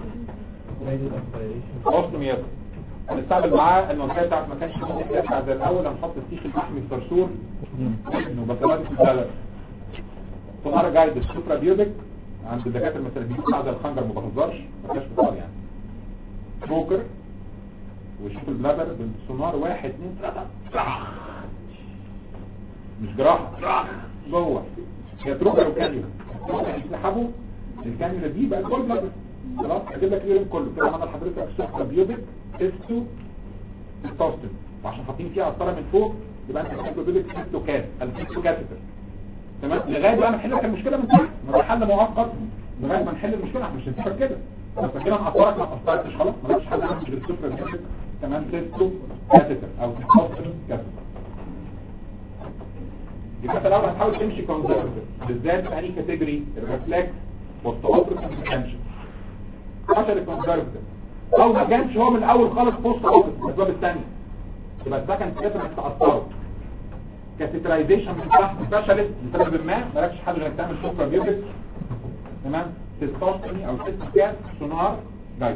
اوستوميات هنستعمل معاه المنطقه بتاعت ما كانش ممكن يرجع زي الاول هنحط السيخ المحمي الصرصور انه بطلات في البلد سونار جايد السوبرا بيوبك عند الدكاتره مثلا بيقولوا بعد الخنجر ما بهزرش ما كانش بطال يعني سموكر ويشوف البلادر بالسونار واحد اثنين ثلاثه مش جراحه جوه هي تروكر وكانيولا يسحبوا الكانيولا دي بقى الجول بلادر خلاص اجيب لك اليورين كله كده عمل حضرتك سكر بيوبك تيستو تيستوستين وعشان حاطين فيها قسطره من فوق يبقى انت سكر بيوبك تيستو كات التيستو كاتيتر تمام لغايه بقى ما نحل لك المشكله من تحت ما ده حل مؤقت لغايه ما نحل المشكله احنا مش هنسيبك كده بس كده نقطرك ما قطرتش خلاص ما فيش حل عندك غير السكر بيوبك تمام تيستو كاتيتر او تيستوستين كاتيتر يبقى انت الاول هتحاول تمشي كونزرفتيف بالذات في اي كاتيجوري الريفلكس والتوتر والتنشن عشان الكونزرفتيف او ما كانش هو من الاول خالص بوست اوفيس الاسباب الثانيه يبقى السكند ستيب انك تاثره كاتيترايزيشن من تحت سبيشالست لسبب ما مالكش حد غير تعمل سكر بيوبك تمام تستوستني او تستكات سونار جايد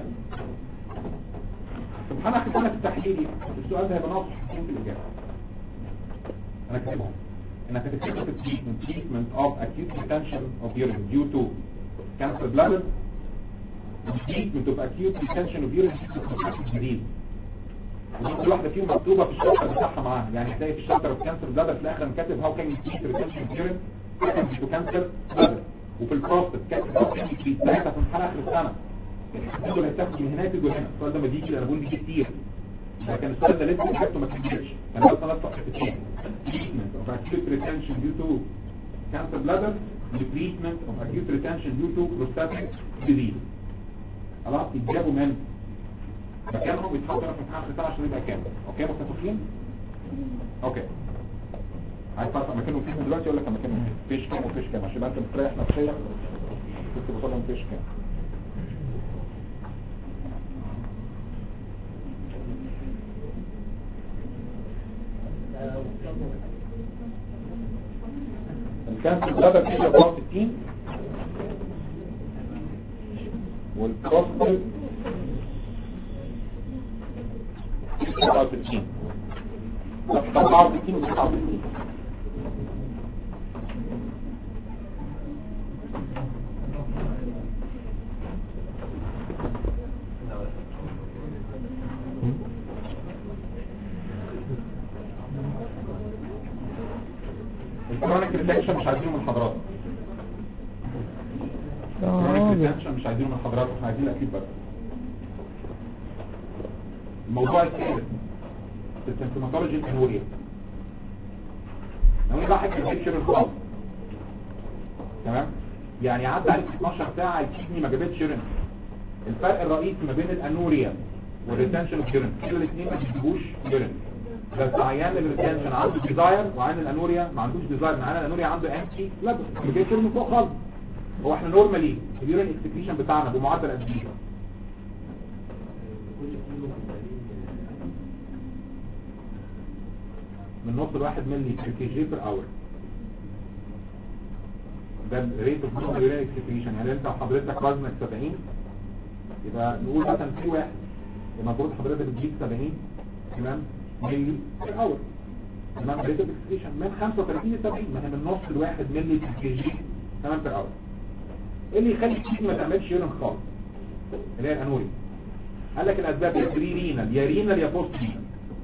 سبحان اخي سنه التحليلي السؤال ده هيبقى ناقص حاجتين في الاجابه انا كاتبهم انك هتكتب في treatment treatment of acute retention of urine due to cancer bladder treatment of acute retention of urine due to confected disease ودي كل واحدة فيهم مكتوبة في الشابتر بتاعها معاها يعني تلاقي في الشابتر of cancer bladder في الاخر كاتب how can you treat retention of urine due to cancer bladder وفي البروستات كاتب how can you treat ساعتها في امتحان اخر السنة الحدود اللي هتاخد من هنا تيجي هنا السؤال ده ما بيجي انا بقول بيجي كتير لكن السؤال ده لسه كتبته ما كتبتش انا بس انا صفحتين treatment of acute retention due to cancer bladder and treatment of acute retention due to prostatic disease خلاص يتجابوا من مكانهم بيتحطوا هنا في امتحان الرسالة عشان يبقى كامل اوكي متفقين اوكي عايز تعرف مكانهم فين دلوقتي اقول لك مكانهم فين فيش كام وفيش كام عشان يبقى انت مستريح نفسيا كنت بطلهم فيش كام الكانسر بلادر فيه 64 والبروستات 67 ده 64 و 69 الكرونيك ريتنشن مش عايزينه من حضراتكم الكرونيك اه ريتنشن مش عايزينه من حضراتكم احنا عايزين الاكيد بس الموضوع الثالث السيمتوماتولوجي الانوريا لو انا بحكي البيكتشر الخاص تمام يعني عدى عليك 12 ساعه الكدني ما جابتش يورين الفرق الرئيسي ما بين الانوريا والريتنشن اوف يورين كل الاثنين ما بيجيبوش يورين بس عيان الريتنشن عنده ديزاير وعيان الانوريا ما عندوش ديزاير عيان الانوريا عنده امتي لا ما جايش يورين من فوق خالص هو احنا نورمالي اليورين اكسكريشن بتاعنا بمعدل قد ايه من نص الواحد ملي كي جي بير اور ده الريت اوف نورمال يورين اكسكريشن يعني انت وحضرتك وزنك 70 يبقى نقول مثلا في واحد المفروض حضرتك بتجيب 70 تمام ملي بير اور تمام ريت اوف اكسكريشن من 35 ل 70 ما هي من نص الواحد ملي كي جي تمام بير اور ايه اللي يخلي الكيدني ما تعملش يورين خالص اللي هي الانوري قال لك الاسباب يا بري رينال يا رينال يا بوست رينال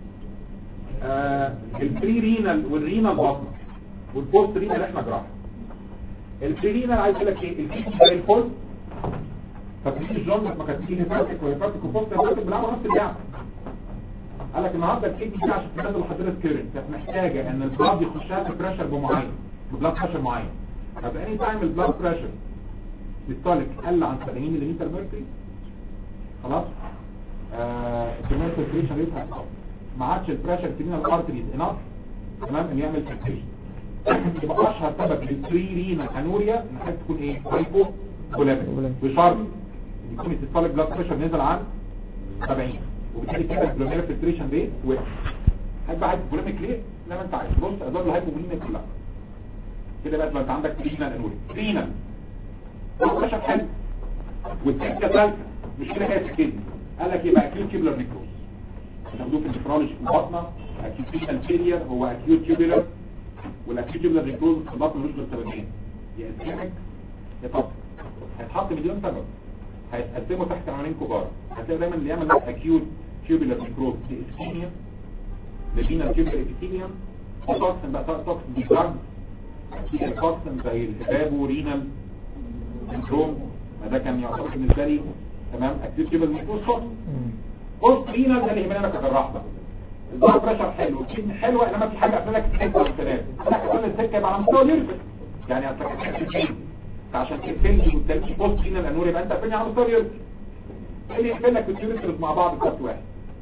آه البري رينال والرينال بطنه والبوست رينال احنا جراحه البري رينال عايز اقول لك ايه الكيدني زي الفل فتجيب الجونز ما كانت تيجي هيباتيك وهيباتيك وبوست هيباتيك بيلعبوا نفس اللعبه قال لك النهارده الكيدني دي عشان تنزل لحضرتك كيرن كانت محتاجه ان البلاد يخشها في بريشر بمعين بلاد بريشر معين طب اني تايم البلاد بريشر السيستوليك قل عن 70 ملم ميركوري خلاص الكميه الفلتريشن ريت هتقل ما عادش البريشر كرينال الارتريز انف تمام ان يعمل فلتريشن يبقى اشهر سبب للبري رينال انوريا ان حضرتك تكون ايه هايبو بوليميك بشرط يكون السيستوليك بلاد بريشر نزل عن 70 وبالتالي كده الجلوميرا فلتريشن ريت وقف هيبقى هايبو بوليميك ليه؟ زي ما انت عايز بص اسباب الهايبو بوليميك كلها كده بقى تبقى انت عندك رينال انوريا رينال بريشر حلو والتكه ثالثه مش كده هي الكدني قال لك يبقى اكيوت تيوبولار نيكروز بتاخدوه في النفرولوجي في البطنه اكيوت رينال فيلير هو اكيوت تيوبولار والاكيوت تيوبولار نيكروز في البطن ملوش غير سببين يا اسكيميك يا طب هيتحط مليون سبب هيتقسموا تحت عنوانين كبار هتلاقي دايما اللي يعمل اكيوت تيوبولار نيكروز دي اسكيميا لبينا تيوبولار ابيثيليوم توكسن بقى توكسن دي دراج توكسن زي الهباب رينال سندروم ده كان يعتبر بالنسبه لي تمام اكيوت تيوبولار نيكروز خالص بص رينال ده اللي يهمنا كجراح بقى البلد بريشر حلو الكدني حلوه انما في حاجه قافله لك السكه والكلام انا كمان السكه يبقى على مستوى اليوريك يعني اصل كده عشان تقفل لي وتلاقي بوست هنا الانور يبقى انت قافلني على مستوى اليوريك ايه اللي يقفل لك اليوريك مع بعض في وقت واحد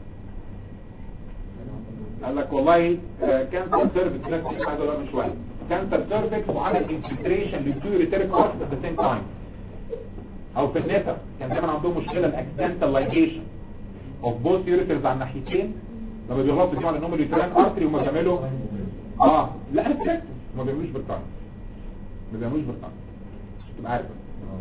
قال لك والله كانسر سيرفكس ده كنت عايز اقولها من شويه كانسر سيرفكس وعمل انفلتريشن للتيوريتيريك اوست ات ذا سيم تايم او في النسا كان دايما عندهم مشكله الاكسنتال لايجيشن اوف بوث يوريترز على الناحيتين لما بيغلطوا بيجمعوا لانهم اليوتران ارتري وما بيعملوا اه لا انا فكرت ما بيعملوش بالقرن ما بيعملوش بالقرن مش تبقى عارف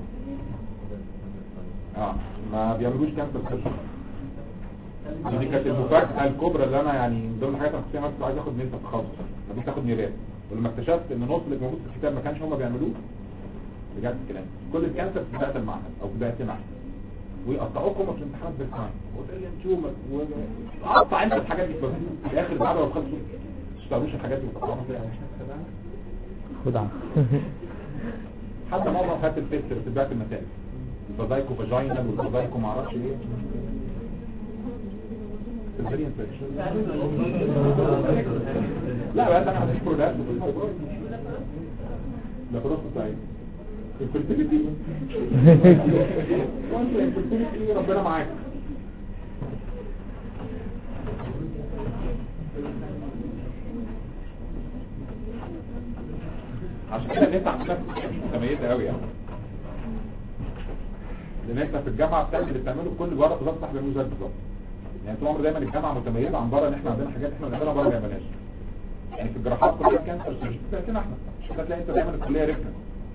اه ما بيعملوش كانسر سيرجري دي كانت المفاجأة الكبرى اللي انا يعني من ضمن الحاجات انا كنت كنت عايز اخد نسبة تخصص فدي تاخد نيرات ولما اكتشفت ان نص اللي موجود في الكتاب ما كانش هم بيعملوه بجد الكلام كل الكانسر في بداية المعهد او بداية معهد ويقطعوكم في الامتحانات بالساين وتقول تيومر وقطع انت الحاجات دي في الاخر بعد ما تخلصوا تشتغلوش الحاجات دي وتقطعوها فيها خدعة حتى مرة خدت الفيستر في بداية المسائل الفازايكو فاجينال والفازايكو معرفش ايه سيزاريان سيكشن لا بقى انا هديك برودات لا خلاص بتاعي الفرتيليتي وانت الفرتيليتي ربنا معاك عشان كده الناس عندنا متميزه قوي يعني لان انت في الجامعه بتعمل اللي بتعمله كل بره بالظبط صاحب بيعمله زي بالظبط يعني طول عمر دايما الجامعه متميزه عن بره ان احنا عندنا حاجات احنا بنعملها بره ما بيعملهاش يعني في الجراحات كلها كانسر سيرجن احنا مش هتلاقي انت دايما الكليه ركنه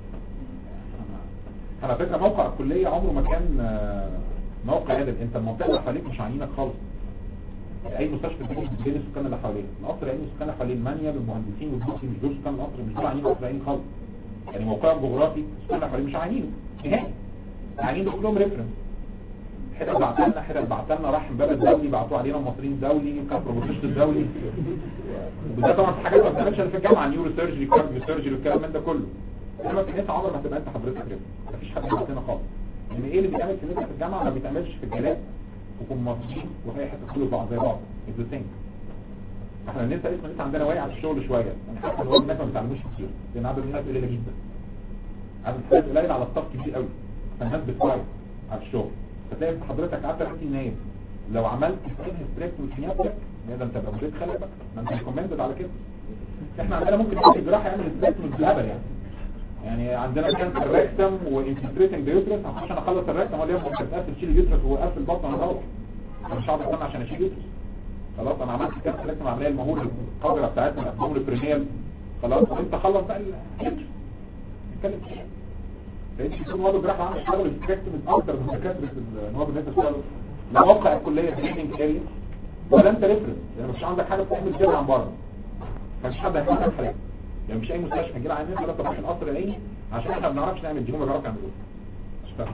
على فكره موقع الكليه عمره ما كان موقع عادل انت المنطقه اللي حواليك مش عينينك خالص اي مستشفى بين بين السكان اللي حواليه القصر العيني والسكان اللي حواليه المانيا بالمهندسين والدكتور مش دول سكان القصر مش دول عينين قصر العيني خالص يعني موقعهم الجغرافي السكان اللي حواليه مش عينينه نهائي العينين دول كلهم ريفرنس حتت بعتلنا حتت بعتلنا راح امبابه الدولي بعتوه علينا المصريين الدولي كان بروفيسور الدولي وده طبعا في حاجات ما بتعملش إلا في الجامعه نيورو سيرجري كارديو سيرجري والكلام من ده كله انما في الناس عمر ما تبقى انت حضرتك كده مفيش حد بعت لنا خالص ان ايه اللي بيتعمل في الناس في الجامعه ما بيتعملش في الجلاد وفي المصريين وفي اي حته كله بعض زي بعض ذا ثينج احنا لسه اسم لسه عندنا واقع في الشغل شويه يعني حتى لو الناس ما بتعملوش كتير لان عدد الناس قليله جدا عدد الناس قليل على الصف كبير قوي فالناس بتكويس على الشغل فتلاقي حضرتك قعدت 30 نايم لو عملت سكين ستريك وسينابتك ده انت بقى مدير خلقك ما انت ريكومندد على كده احنا عندنا ممكن نعمل الجراحه يعمل ستريك من الهبل يعني يعني عندنا كانسر ريكتم وانفلتريتنج بيوترس عشان اخلص الريكتم ولا يمكن تقفل تشيل اليوترس وقفل البطن انا غلط انا مش هقعد استنى عشان اشيل يوترس خلاص انا عملت كانسر ريكتم عمليه المهول القدره بتاعتنا الابدومين برينيال خلاص وانت خلص بقى اليوترس نتكلم فيها لقيت يكون وضع جراحة عامل اشتغل السبيكتم من اكتر من دكاترة النواب الناس اشتغلوا لا موقع الكلية تريننج اريا ولا انت ريفرنس يعني مش عندك حاجة بتعمل كده عن بره مفيش حد هيفهمك حاجة يعني مش اي مستشفى نجيب عينين ولا تروح القصر العيني عشان احنا ما بنعرفش نعمل دي هم بيعرفوا يعملوها مش فاهم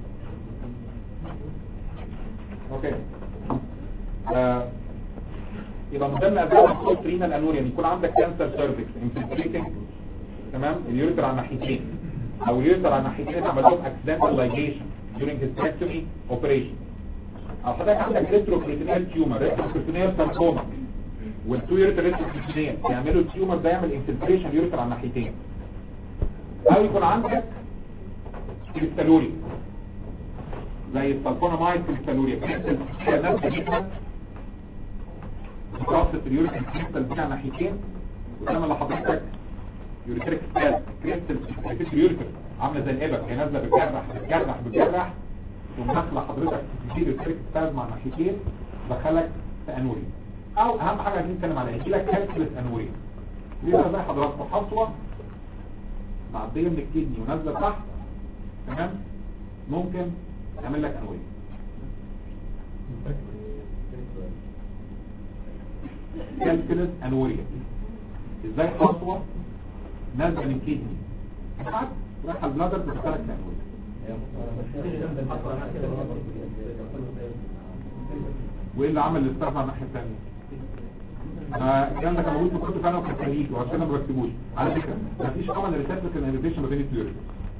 اوكي آه. يبقى من ضمن اسباب الصوت رينال انوريا ان يكون عندك كانسر سيرفكس انفلتريتنج تمام اليوريتر على الناحيتين او اليوريتر على الناحيتين عمل لهم اكسيدنتال لايجيشن during hysterectomy operation او حضرتك عندك ريتروبريتينيال تيومر ريتروبريتينيال ساركوما والتو يوريتر ريتروبريتينيال يعملوا التيومر ده يعمل انفلتريشن يوريتر على الناحيتين او يكون عندك كريستالوري زي السلفونامايد كريستالوريا كريستال هي نفس جدا متوسط اليوريتر كريستال بتاع ناحيتين وكما اللي حضرتك يوريتريك سباز كريستال في اليوريتر عامله زي الابر هي نازله بتجرح بتجرح بتجرح ثم داخله حضرتك تصير يوريتريك سباز مع ناحيتين دخلك في انوري او اهم حاجه عايزين نتكلم عليها يجي لك كالكولس انوري دي بقى زي حضراتكم حصوه معديه من الكدني ونازله تحت تمام ممكن تعمل لك انوري كالكولس انوريا ازاي حصوه نازله من كدني تحت رايحه البلادر بتدخلك في انوريا وايه اللي عمل الاستاذ على الناحيه الثانيه الكلام ده كان موجود في كتب انا وكان خليجي وعشان ما بكتبوش على فكره مفيش كومن ريسبتور انهبيشن ما بين التيوريز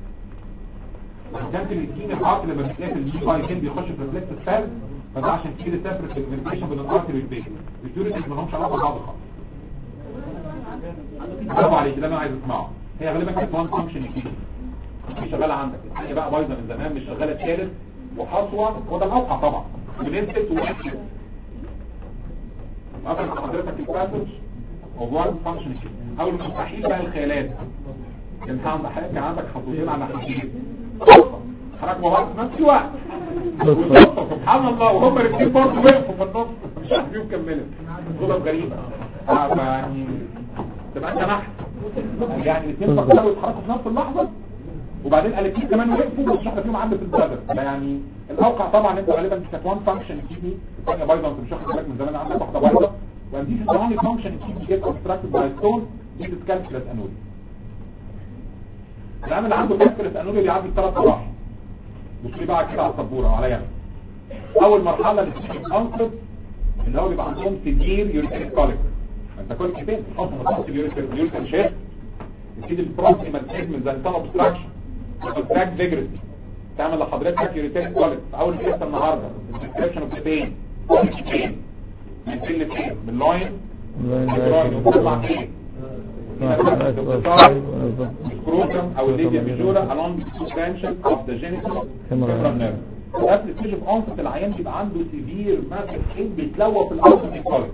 كانت الاسكين العقل لما بتلاقي الجي باي كان بيخش في الريفلكس سباز فده عشان كده سيبريت انهبيشن بين الارتري والبيت التيوريز ما لهمش علاقه ببعض خالص برافو عليك ده انا عايز اسمعه هي غالبا كانت وان فانكشن مش شغاله عندك الثانيه بقى بايظه من زمان مش شغاله ثالث وحصوه وده موقع طبعا ونزلت ووقفت مثلا حضرتك الباسج وان فانكشن او المستحيل بقى الخيالات كان عندك كان عندك خطوتين على ناحيتين حضرتك مبارك في نفس الوقت والصدفة سبحان الله وهم الاثنين برضه وقفوا في النص مش عارفين كملت صدف غريبة آه، يعني تبقى انت نحت يعني الاثنين فكروا يتحركوا في نفس اللحظة وبعدين الاثنين كمان وقفوا ومش واحده فيهم عدت البلدر يعني الاوقع طبعا انت غالبا مش كانت وان فانكشن الكيدني الثانيه بايظه انت مش واخد بالك من زمان عندك واحده بايظه وانتي في الثاني فانكشن الكيدني جيت اوبستراكتد باي ستون دي بتكالكلس انوري العامل اللي عنده كالكلس انوري بيعدي ثلاث مراحل بص لي بقى كده على السبوره على يمين اول مرحله اللي بتيجي انقذ اللي هو بيبقى عندهم سيفير يوريتريك كوليك انت كل فين تحط مصاص اليوريتريك اليوريتريك شيست يبتدي البروكسيمال سيجمنت زي التان اوبستراكشن تراك فيجرس تعمل لحضرتك يوريتين كواليت اول حته النهارده الديسكريبشن اوف بين بين من فين لفين من لاين اللاين وبتطلع فين السكروتم او الليبيا ميجورا along the two branches of the genital femoral nerve قبل ستيج اوف اونست العيان بيبقى عنده سيفير ماسك بين بيتلوى في الارض من كواليت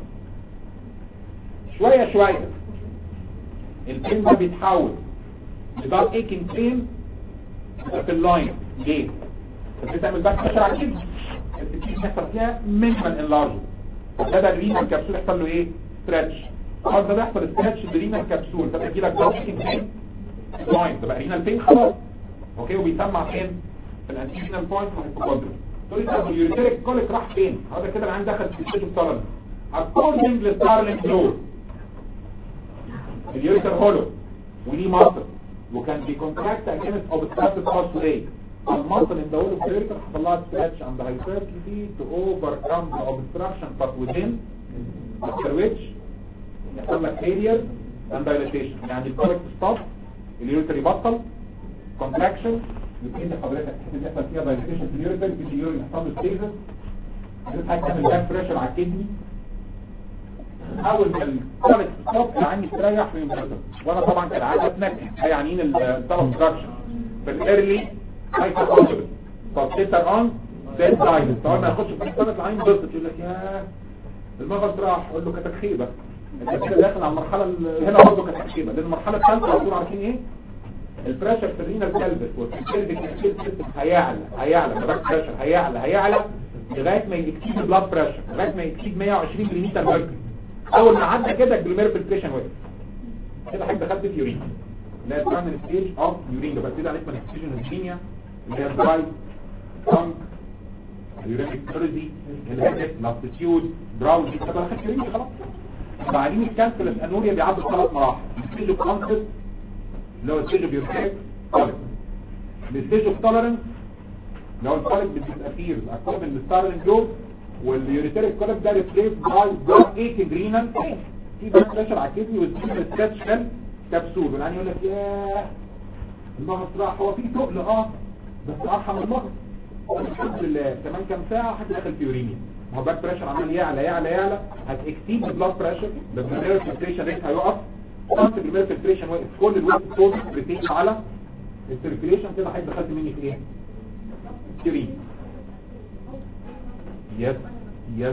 شويه شويه البين ده بيتحول لدار ايكن بين في اللاين ليه فبتعمل باك بريشر على الكبد الكبد يحصل فيها مينيمال انلارج فبدا الرينال كبسول يحصل له ايه ستريتش بعد ده بيحصل ستريتش بالرينال كبسول فبيجي لك داوكينج فين لاين ده بقى رينال فين خلاص اوكي وبيسمع فين في الانتيرينال بوينت في الهيبوكوندريا تقول لي طب اليوريتريك كوليك راح فين هذا كده العين دخل في ستيج اوف according للستارلينج لو اليوريتر هولو وليه مصر وكان بيكونتراكت اجينست obstructive pathway المصل in the whole of the ureter حصل لها stretch and hypertrophy to overcome the obstruction but within after which يحصل لك failure and dilatation يعني الكورك stop اليوريتر يبطل contraction يبتدي حضرتك تحس يحصل فيها dilatation في اليوريتر يبتدي اليورين يحصل له stasis حاجة تعمل باك بريشر على الكدني اول ما الكورك ستوب العين يستريح في ينبسط وانا طبعا كالعاده اتنكد يعني الثلاث ستراكشر في الايرلي هايبر فالسيتر اون ديد سايلنس طبعا ما ياخدش في السنه العين بصت يقول لك يا المغص راح اقول له كانت خيبه انت كده داخل على المرحله ال- هنا برضه كانت خيبه لان المرحله الثالثه على طول عارفين ايه البريشر في الرينا الكلبس والسيلفيك سيستم هيعلى هيعلى البلاك بريشر هيعلى هيعلى لغايه ما يكسيد البلاد بريشر لغايه ما يكسيد 120 ملم ميركوري اول ما عدى كده الجلومير فلتريشن وقف كده حضرتك دخلت في يورين لا تعمل ستيج اوف يورين ده ببتدي عليك مانيفستيشن الكيميا اللي هي دراي تانك اليورينيك كوريزي الهيدك لاستيتيود براوزي طب انا خدت يورين خلاص بعدين الكانسلس انوريا بيعدي ثلاث مراحل الستيج اوف كونسس اللي هو الستيج اوف يورينيك كوليك الستيج اوف توليرنس اللي هو الكوليك بالديسافيرز اكوردنج للستارلينج جروب واليوريتيريك كوليك ده ريبليس باي بلاد ايتنج رينال في بلاد بريشر على الكدني والسيستم ستاتش كان كبسول يعني يقول لك ياه المغص راح هو في تقل اه بس ارحم من المغص الحمد لله كمان كام ساعه حد داخل في يورينيا ما هو باك بريشر عمال يعلى يعلى يعلى هتكسيد البلاد بريشر الجلوميرال فلتريشن ريت هيقف خلاص الجلوميرال فلتريشن واقف كل الوقت الصوت بتيجي على السيركيليشن كده حضرتك دخلت مني في ايه؟ يورين يس يس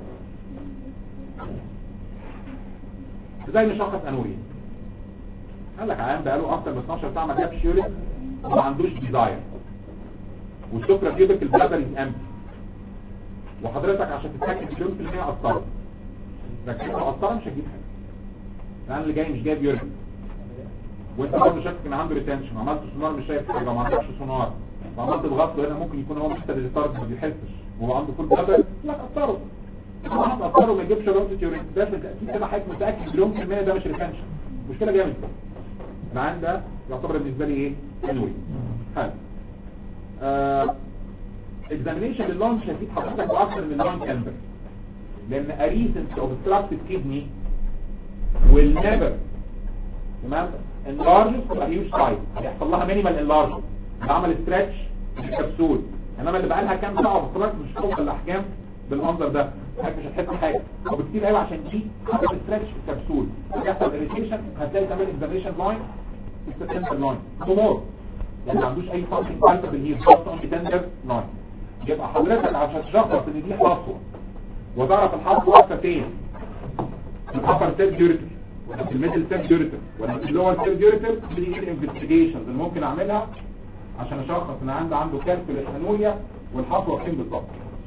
ازاي نشخص انوريا قال لك عيان بقاله اكتر من 12 ساعه ما جابش يورين وما عندوش ديزاير والسكر جيبك البلادر از امتي وحضرتك عشان تتاكد مليون في المية قطرت لكن لو قطرت مش هتجيب حاجه لان اللي جاي مش جايب يورين وانت برضه شاكك ان عنده ريتنشن عملت سونار مش شايف حاجه ما عندكش سونار وعملت الغطس هنا ممكن يكون هو مستر ريتارد ما بيحسش وهو عنده كل بلادر لا قطره طبعا قطره ما يجيبش رمزه يورين ده بالتاكيد كده حضرتك متاكد مليون في المية ده مش ريتنشن مشكله جامد العين ده يعتبر بالنسبه لي ايه انوي حلو اكزامينيشن لللونج هتفيد حضرتك باكثر من اللونج كامبر لان اريسنس اوف obstructed كيدني will never تمام enlarges to a huge size هيحصل لها مينيمال انلارج ده عمل ستريتش الكبسول انما اللي بقى لها كام ساعه وبتطلع مش توصل الاحكام بالمنظر ده حضرتك مش هتحس حاجه وبكتير قوي عشان دي عمل ستريتش في الكبسول يحصل اريتيشن هتلاقي تعمل اكزامينيشن لاين السنتر لاين نو مور يعني ما عندوش اي فانكشن بالتر بالهير بس اون تندر لاين يبقى حضرتك عشان تشخص ان دي حصوه وتعرف الحصوه واقفه فين في الابر سيل ديوريتر ولا في الميدل سيل ديوريتر ولا في اللور سيل ديوريتر دي الانفستيجيشن اللي ممكن اعملها عشان اشخص ان عنده عنده كالكولس انويا والحصوه فين بالظبط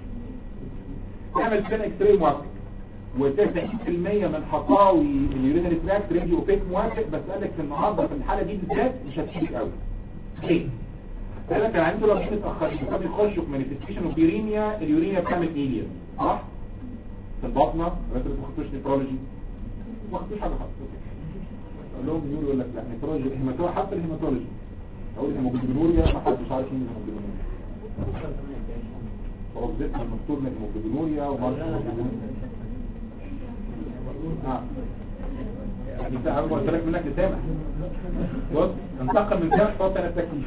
تعمل سين اكس راي موافق و90% من حصاوي اليورينري تراكت راديو اوبيك موافق بس قال لك في النهارده في الحاله دي بالذات مش هتفيدك قوي ليه؟ قال لك يعني انتوا لو مش متاخرين كانوا بيخشوا في مانيفستيشن اوف يورينيا اليورينيا بتعمل ايليا صح؟ في البطنه ولا انتوا ما خدتوش نيفرولوجي؟ ما خدتوش حاجه خالص اقول لهم يقول يقول لك لا نيفرولوجي هيماتولوجي حتى الهيماتولوجي اقول هيموجلوبينوريا ما حدش عارف مين الهيموجلوبينوريا وظيفة المكتوب من الهيموجلوبينوريا ومارش الهيموجلوبينوريا اه يعني انت اول قلت لك منك لسامح بص انتقل من سامح فوق ثلاث تكليف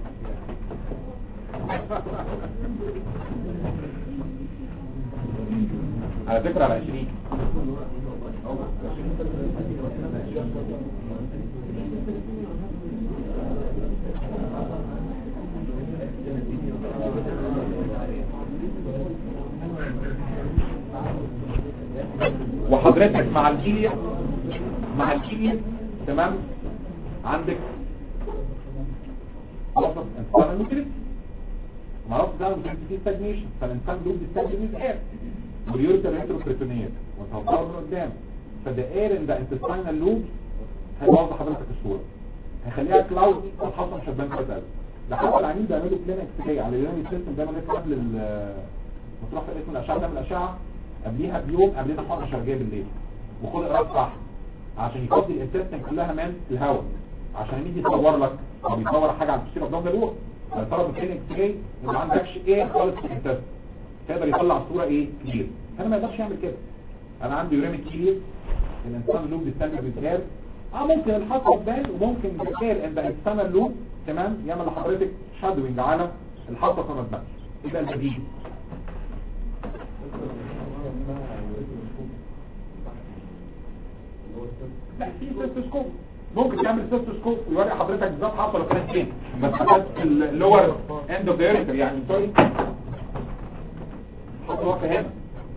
على فكرة على 20 وحضرتك مع الكيليا مع الكيليا تمام عندك وصف انسان نوتريس مرض ده ممكن فيه ستاجنيشن فالانسان دول بيستخدم اير واليوريتر ريتروبريتونيات وتوصل قدام فده اير ان ذا انتستينال لوب هيبوظ حضرتك الصوره هيخليها كلاود والحصه مش هتبان كويس قوي ده حتى العميل بيعملوا بلان اكس راي على اليورينري سيستم دايما لسه قبل ال- ما تروح في اسم الاشعه تعمل اشعه قبليها بيوم قبلنا 12 جاي بالليل وخد اقراص صح عشان يفضي الانتستين كلها من الهواء عشان يجي يصور لك او بيصور حاجه على التصوير قدام الوقت لو طلب الكلين اكس راي ما عندكش ايه خالص في الانتستين تقدر يطلع صوره ايه كبيره انا ما يقدرش يعمل كده انا عندي يوريميك كبير الانسان لوب بيستنى بالجهاز اه ممكن الحصوه تبان وممكن بخير ان الانسان اللوب تمام يعمل لحضرتك شادوينج على الحصوه فما تبانش يبقى البديل لا في سيستوسكوب ممكن تعمل سيستوسكوب ويوري حضرتك بالظبط حصل كانت فين بس حاجات اللور اند اوف ذا يعني سوري حط واقع هنا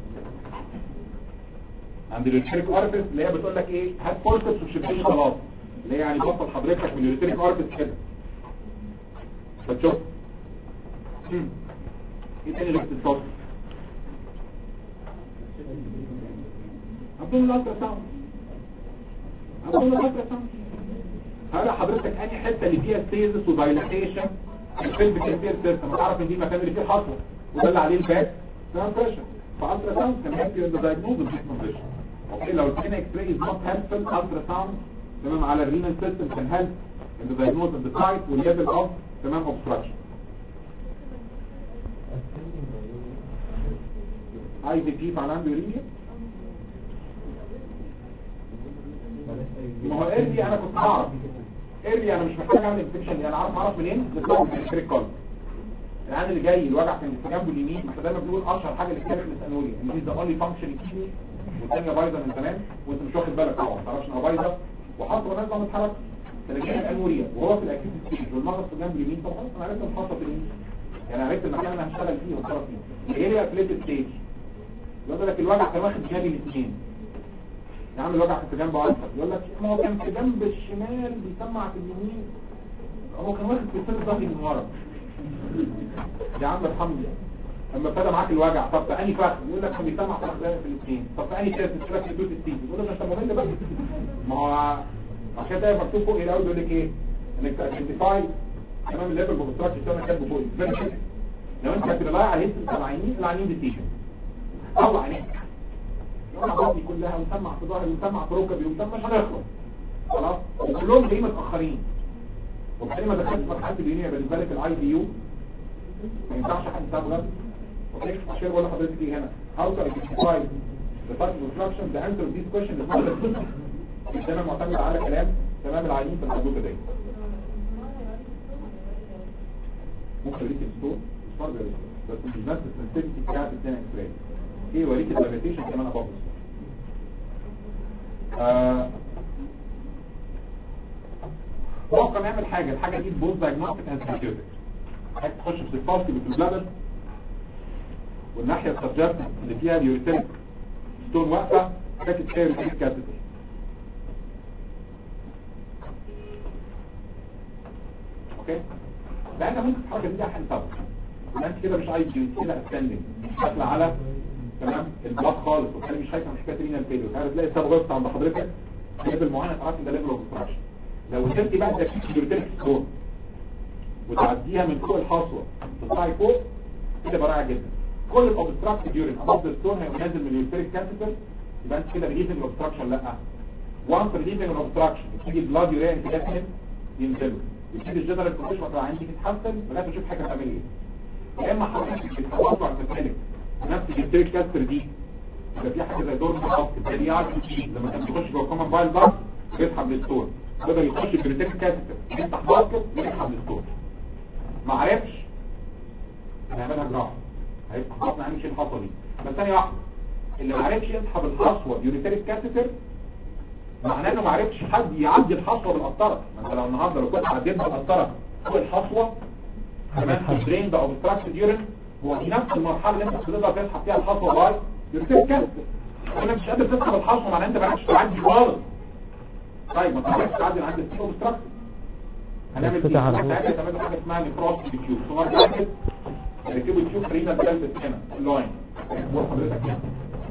عند اليوتيريك اوربس اللي هي بتقول لك ايه هات فورسس وشبهين خلاص اللي هي يعني بطل حضرتك من اليوتيريك اوربس كده فتشوف مم. ايه تاني غير الصوت هتقول الالترا ساوند هتقول الالترا ساوند هلا حضرتك انهي حته اللي فيها ستيزس ودايلاتيشن الفيلم كتير سيستم تعرف ان دي المكان اللي فيه حصوه وده اللي عليه الباك ده بريشر فالترا ساوند كان هيلب ان ذا دايجنوز اوف كونديشن اوكي لو الكلين اكس راي از نوت هيلبفul الترا ساوند تمام على الرينال سيستم كان هيلب ان ذا دايجنوز اوف ذا سايت والليفل اوف تمام اوبستراكشن اي في بي فعلا عنده يورينيا ما هو ايرلي انا كنت اعرف ايرلي انا مش محتاج اعمل انفكشن انا عارف اعرف منين بسبب الكريك كولد العيان اللي جاي الوجع كان في جنبه اليمين احنا دايما بنقول اشهر حاجه اللي كانت الانوريا ان دي ذا اونلي فانكشن كيدني والثانيه بايظه من زمان وانت مش واخد بالك طبعا ما تعرفش انها بايظه وحاطه نازله متحركه تلاقيها الانوريا وهو في الاكيد ستيج والمرض في جنب اليمين طب خلاص انا عرفت الخطه في اليمين يعني عرفت المكان اللي هشتغل فيه والطرف فيه ايه هي بليت ستيج يقول لك الوجع كان واخد جنبي الاثنين يا عم الوجع كان في جنب اكتر يقول لك ما هو كان في جنب الشمال بيسمع في اليمين هو كان واخد في سن ظهري من ورا يا عم ارحمني لما ابتدى معاك الوجع طب في انهي فخذ يقول لك كان بيسمع في الأخذان في الاثنين طب في انهي كاس يقول لك في الدوت السيد يقول لك انت مهم بقى ما هو عشان كده مكتوب فوق الاول يقول لك ايه انك تايدنتيفاي تمام الليفل بوستراكشن ده كاتبه فوق Very good. لو انت بتلاقي على الهيست بتاع العينين العينين دي تيجي طلع عينيك يقول بطني كلها وسمع في ظهري وسمع في ركبي وسمع مش هنخلص خلاص وكلهم جايين متاخرين وبالتالي ما دخلتش مرحله الدنيا بالنسبه لك الاي دي يو ما ينفعش حد يتابعك اوكي عشان بقول لحضرتك ايه هنا how to identify the type of obstruction the answer of this question is not a دايما معتمد على كلام تمام العينين في الحدوته دي ممكن ليك الستور ستار بس مش نفس السنسيتيفيتي بتاعت الثاني اكس راي ايه وريك الدايلاتيشن كمان ابص آه ممكن نعمل حاجه الحاجه دي تبوظ دايجنوستيك اند ثيرابيوتيك حاجه تخش في الفاستي في البلادر والناحيه السبجكت اللي فيها اليوريتيك ستون واقفه كانت فيها يوريتيك كاتيتر اوكي لان ممكن الحركه دي ليها حل طبعا يبقى انت كده مش عايز كده اسندنج داخله على تمام البلاط خالص وبالتالي مش خايفه من حكايه رينا الفيديو تعرف تلاقي السبب غلط عند حضرتك ليفل معين تعرف ان ده ليفل اوف لو وصلتي بقى ده في يوريتيك ستون وتعديها من فوق الحصوه تطلعي فوق كده براعه جدا كل الاوبستراكت يورين اباف ذا ستون هيبقى نازل من اليوريتيك كاتيتر يبقى انت كده ريليفنج الاوبستراكشن لا وانس ريليفنج الاوبستراكشن يبتدي البلاد يوريا انتجاسمنت ينزلوا يبتدي الجنرال كونديشن بتاع عندي تتحسن لغايه ما اشوف حاجه تعمل ايه يا اما حضرتك بتتوقع على الكاتيتر نفس اليوريتيك كاتيتر دي يبقى في حاجه زي دور متوسط زي دي ار لما كان بيخش جوه كومن بايل باس بيسحب للستون بدل يخش في الريتيك كاتيتر يفتح باسكت ويسحب للستون ما عرفش هنعملها جراحه هيفتح بطن عامل شيء الحصوه دي بس ثانيه واحده اللي ما عرفش يسحب الحصوه يوريتيك كاتيتر معناه انه ما عرفش حد يعدي الحصوه بالقسطره ما انت لو النهارده لو كنت عديت بالقسطره فوق الحصوه كمان درين ده اوبستراكتد يورين هو دي نفس المرحله اللي انت بتقدر تسحب فيها الحصوه باي يوريتيك كاتيتر وانا مش قادر تسحب الحصوه معناه انت ما عرفتش تعدي خالص طيب ما تعرفش تعدي عند السيكو اوبستراكتد هنعمل ايه فتح على ساعتها تعملوا حاجه اسمها نيكروس تيوب صور جاكيت ركبوا تيوب رينا بلبس هنا اللاين بص حضرتك هنا.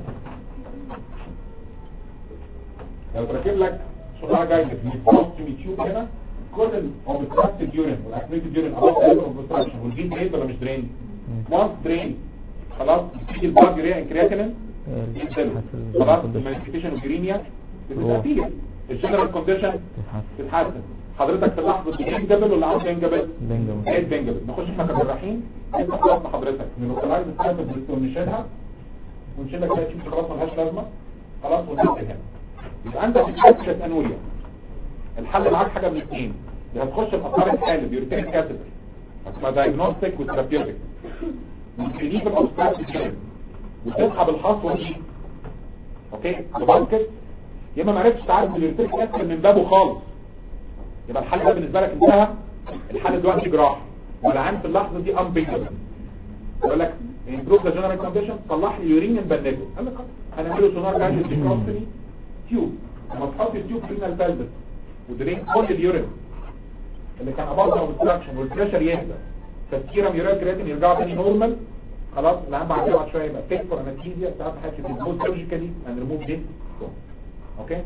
لو تركب لك صور جاكيت نيكروس تيوب هنا كل الاوبستراكتد يورين والاكتيفيتد يورين اباف ليفل اوبستراكشن والجين درين ولا مش درين وانس درين خلاص تيجي البلاد يوريا كرياتينين ينزلوا خلاص المانيفيكيشن والجرينيا بتتقفل الجنرال كونديشن تتحسن حضرتك في اللحظه دي بنجبل ولا عاوز بنجبل؟ بنجبل. ايه بنجبل نخش احنا كجراحين انت خلصنا حضرتك نلوكلايز السيرفس ونشيلها ونشيلها كده تشوف خلاص ملهاش لازمه خلاص وننزل هنا يبقى انت بتحسس انوريا الحل معاك حاجه من الاثنين يا هتخش بأثار الحالب يوريتين كاتبر هتبقى دايجنوستيك وثيرابيوتيك وتجيب الاوبستراكشن وتسحب الخطوه دي اوكي بباسكت يا اما ما عرفتش تعرف اليوريتين كاتبر من بابه خالص يبقى الحل ده بالنسبه لك انتهى الحل دلوقتي جراح والعين في اللحظه دي امبيكابل يقول لك امبروف ذا جنرال كونديشن صلح لي اليورين نبنده قال لك هنعمله سونار جاهز ديكروستري تيوب لما تحط التيوب في البلبس ودرين كل اليورين اللي كان اباظ اوبستراكشن والبريشر يهدى فالسيرم يوريا كرياتين يرجعوا تاني نورمال خلاص العين بعد كده بعد شويه يبقى فيك فور انستيزيا ساعات حاجه تتبول سيرجيكالي اند ريموف دي اوكي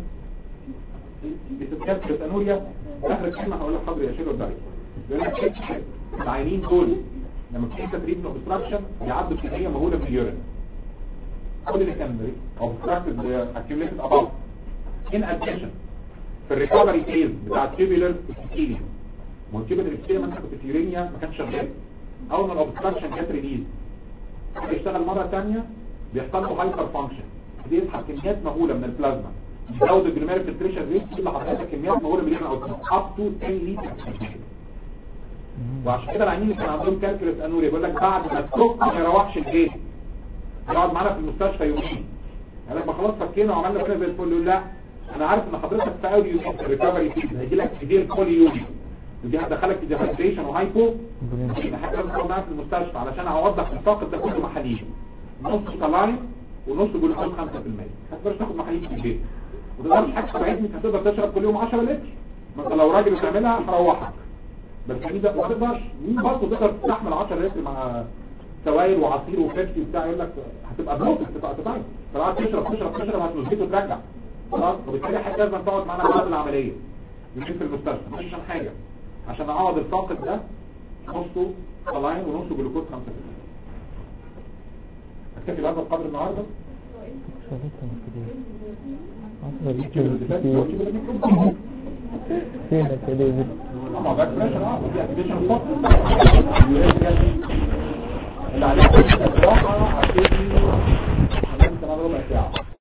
بتتكلم انوريا اخر كلمه هقول لحضرتك يا شيخ الدايت يقول لك العينين دول لما بتيجي تدريب اوبستراكشن بيعدوا كميه مهوله من اليورين كل اللي كان اوبستراكتد اكيوميليتد اباوت ان اديشن في الريكفري فيز بتاع التيبيولر ابيثيليوم ما هو التيبيولر ابيثيليوم انت كنت في يورينيا ما كانش شغال اول ما الاوبستراكشن جت ريليز يشتغل مره ثانيه بيحصل له هايبر فانكشن بيسحب كميات مهوله من البلازما يزود الجلوميرال فلتريشن ريت يطلع حضرتك كميات مهوله من اليورين اوت اب تو 10 لتر وعشان كده العيانين اللي كان عندهم كالكولس انوريا بيقول لك بعد ما تفك ما يروحش البيت يقعد معانا في المستشفى يومين قال لك ما خلاص فكينا وعملنا كده زي الفل يقول لا انا عارف ان حضرتك في اول يوم ريكفري فيز هيجي لك كتير بولي يوري ودي هتدخلك في ديهايدريشن وهايبو حاجه لازم تقعد معاك في المستشفى علشان اوضح الفاقد ده كله محاليل نص سلاين ونص جلوكوز 5% ما تقدرش تاخد محاليل في البيت وتقدرش حاجه تساعدني هتقدر تشرب كل يوم 10 لتر ما انت لو راجل بتعملها هروحك بس مين ده ما تقدرش مين برضه تقدر تستحمل 10 لتر مع سوائل وعصير وبيبسي وبتاع يقول لك هتبقى بلوك هتبقى تتعب فلو تشرب تشرب تشرب هتنزيته وترجع خلاص وبالتالي حاجه لازم تقعد معانا بعد العمليه يمكن في المستشفى مش عشان حاجه عشان اعوض الفاقد ده نصه طلاين ونصه جلوكوز 5% اكتفي بهذا القدر النهارده فينك يا ديفيد اما باك بريشر اه دي اكتيفيشن فوق اللي عليك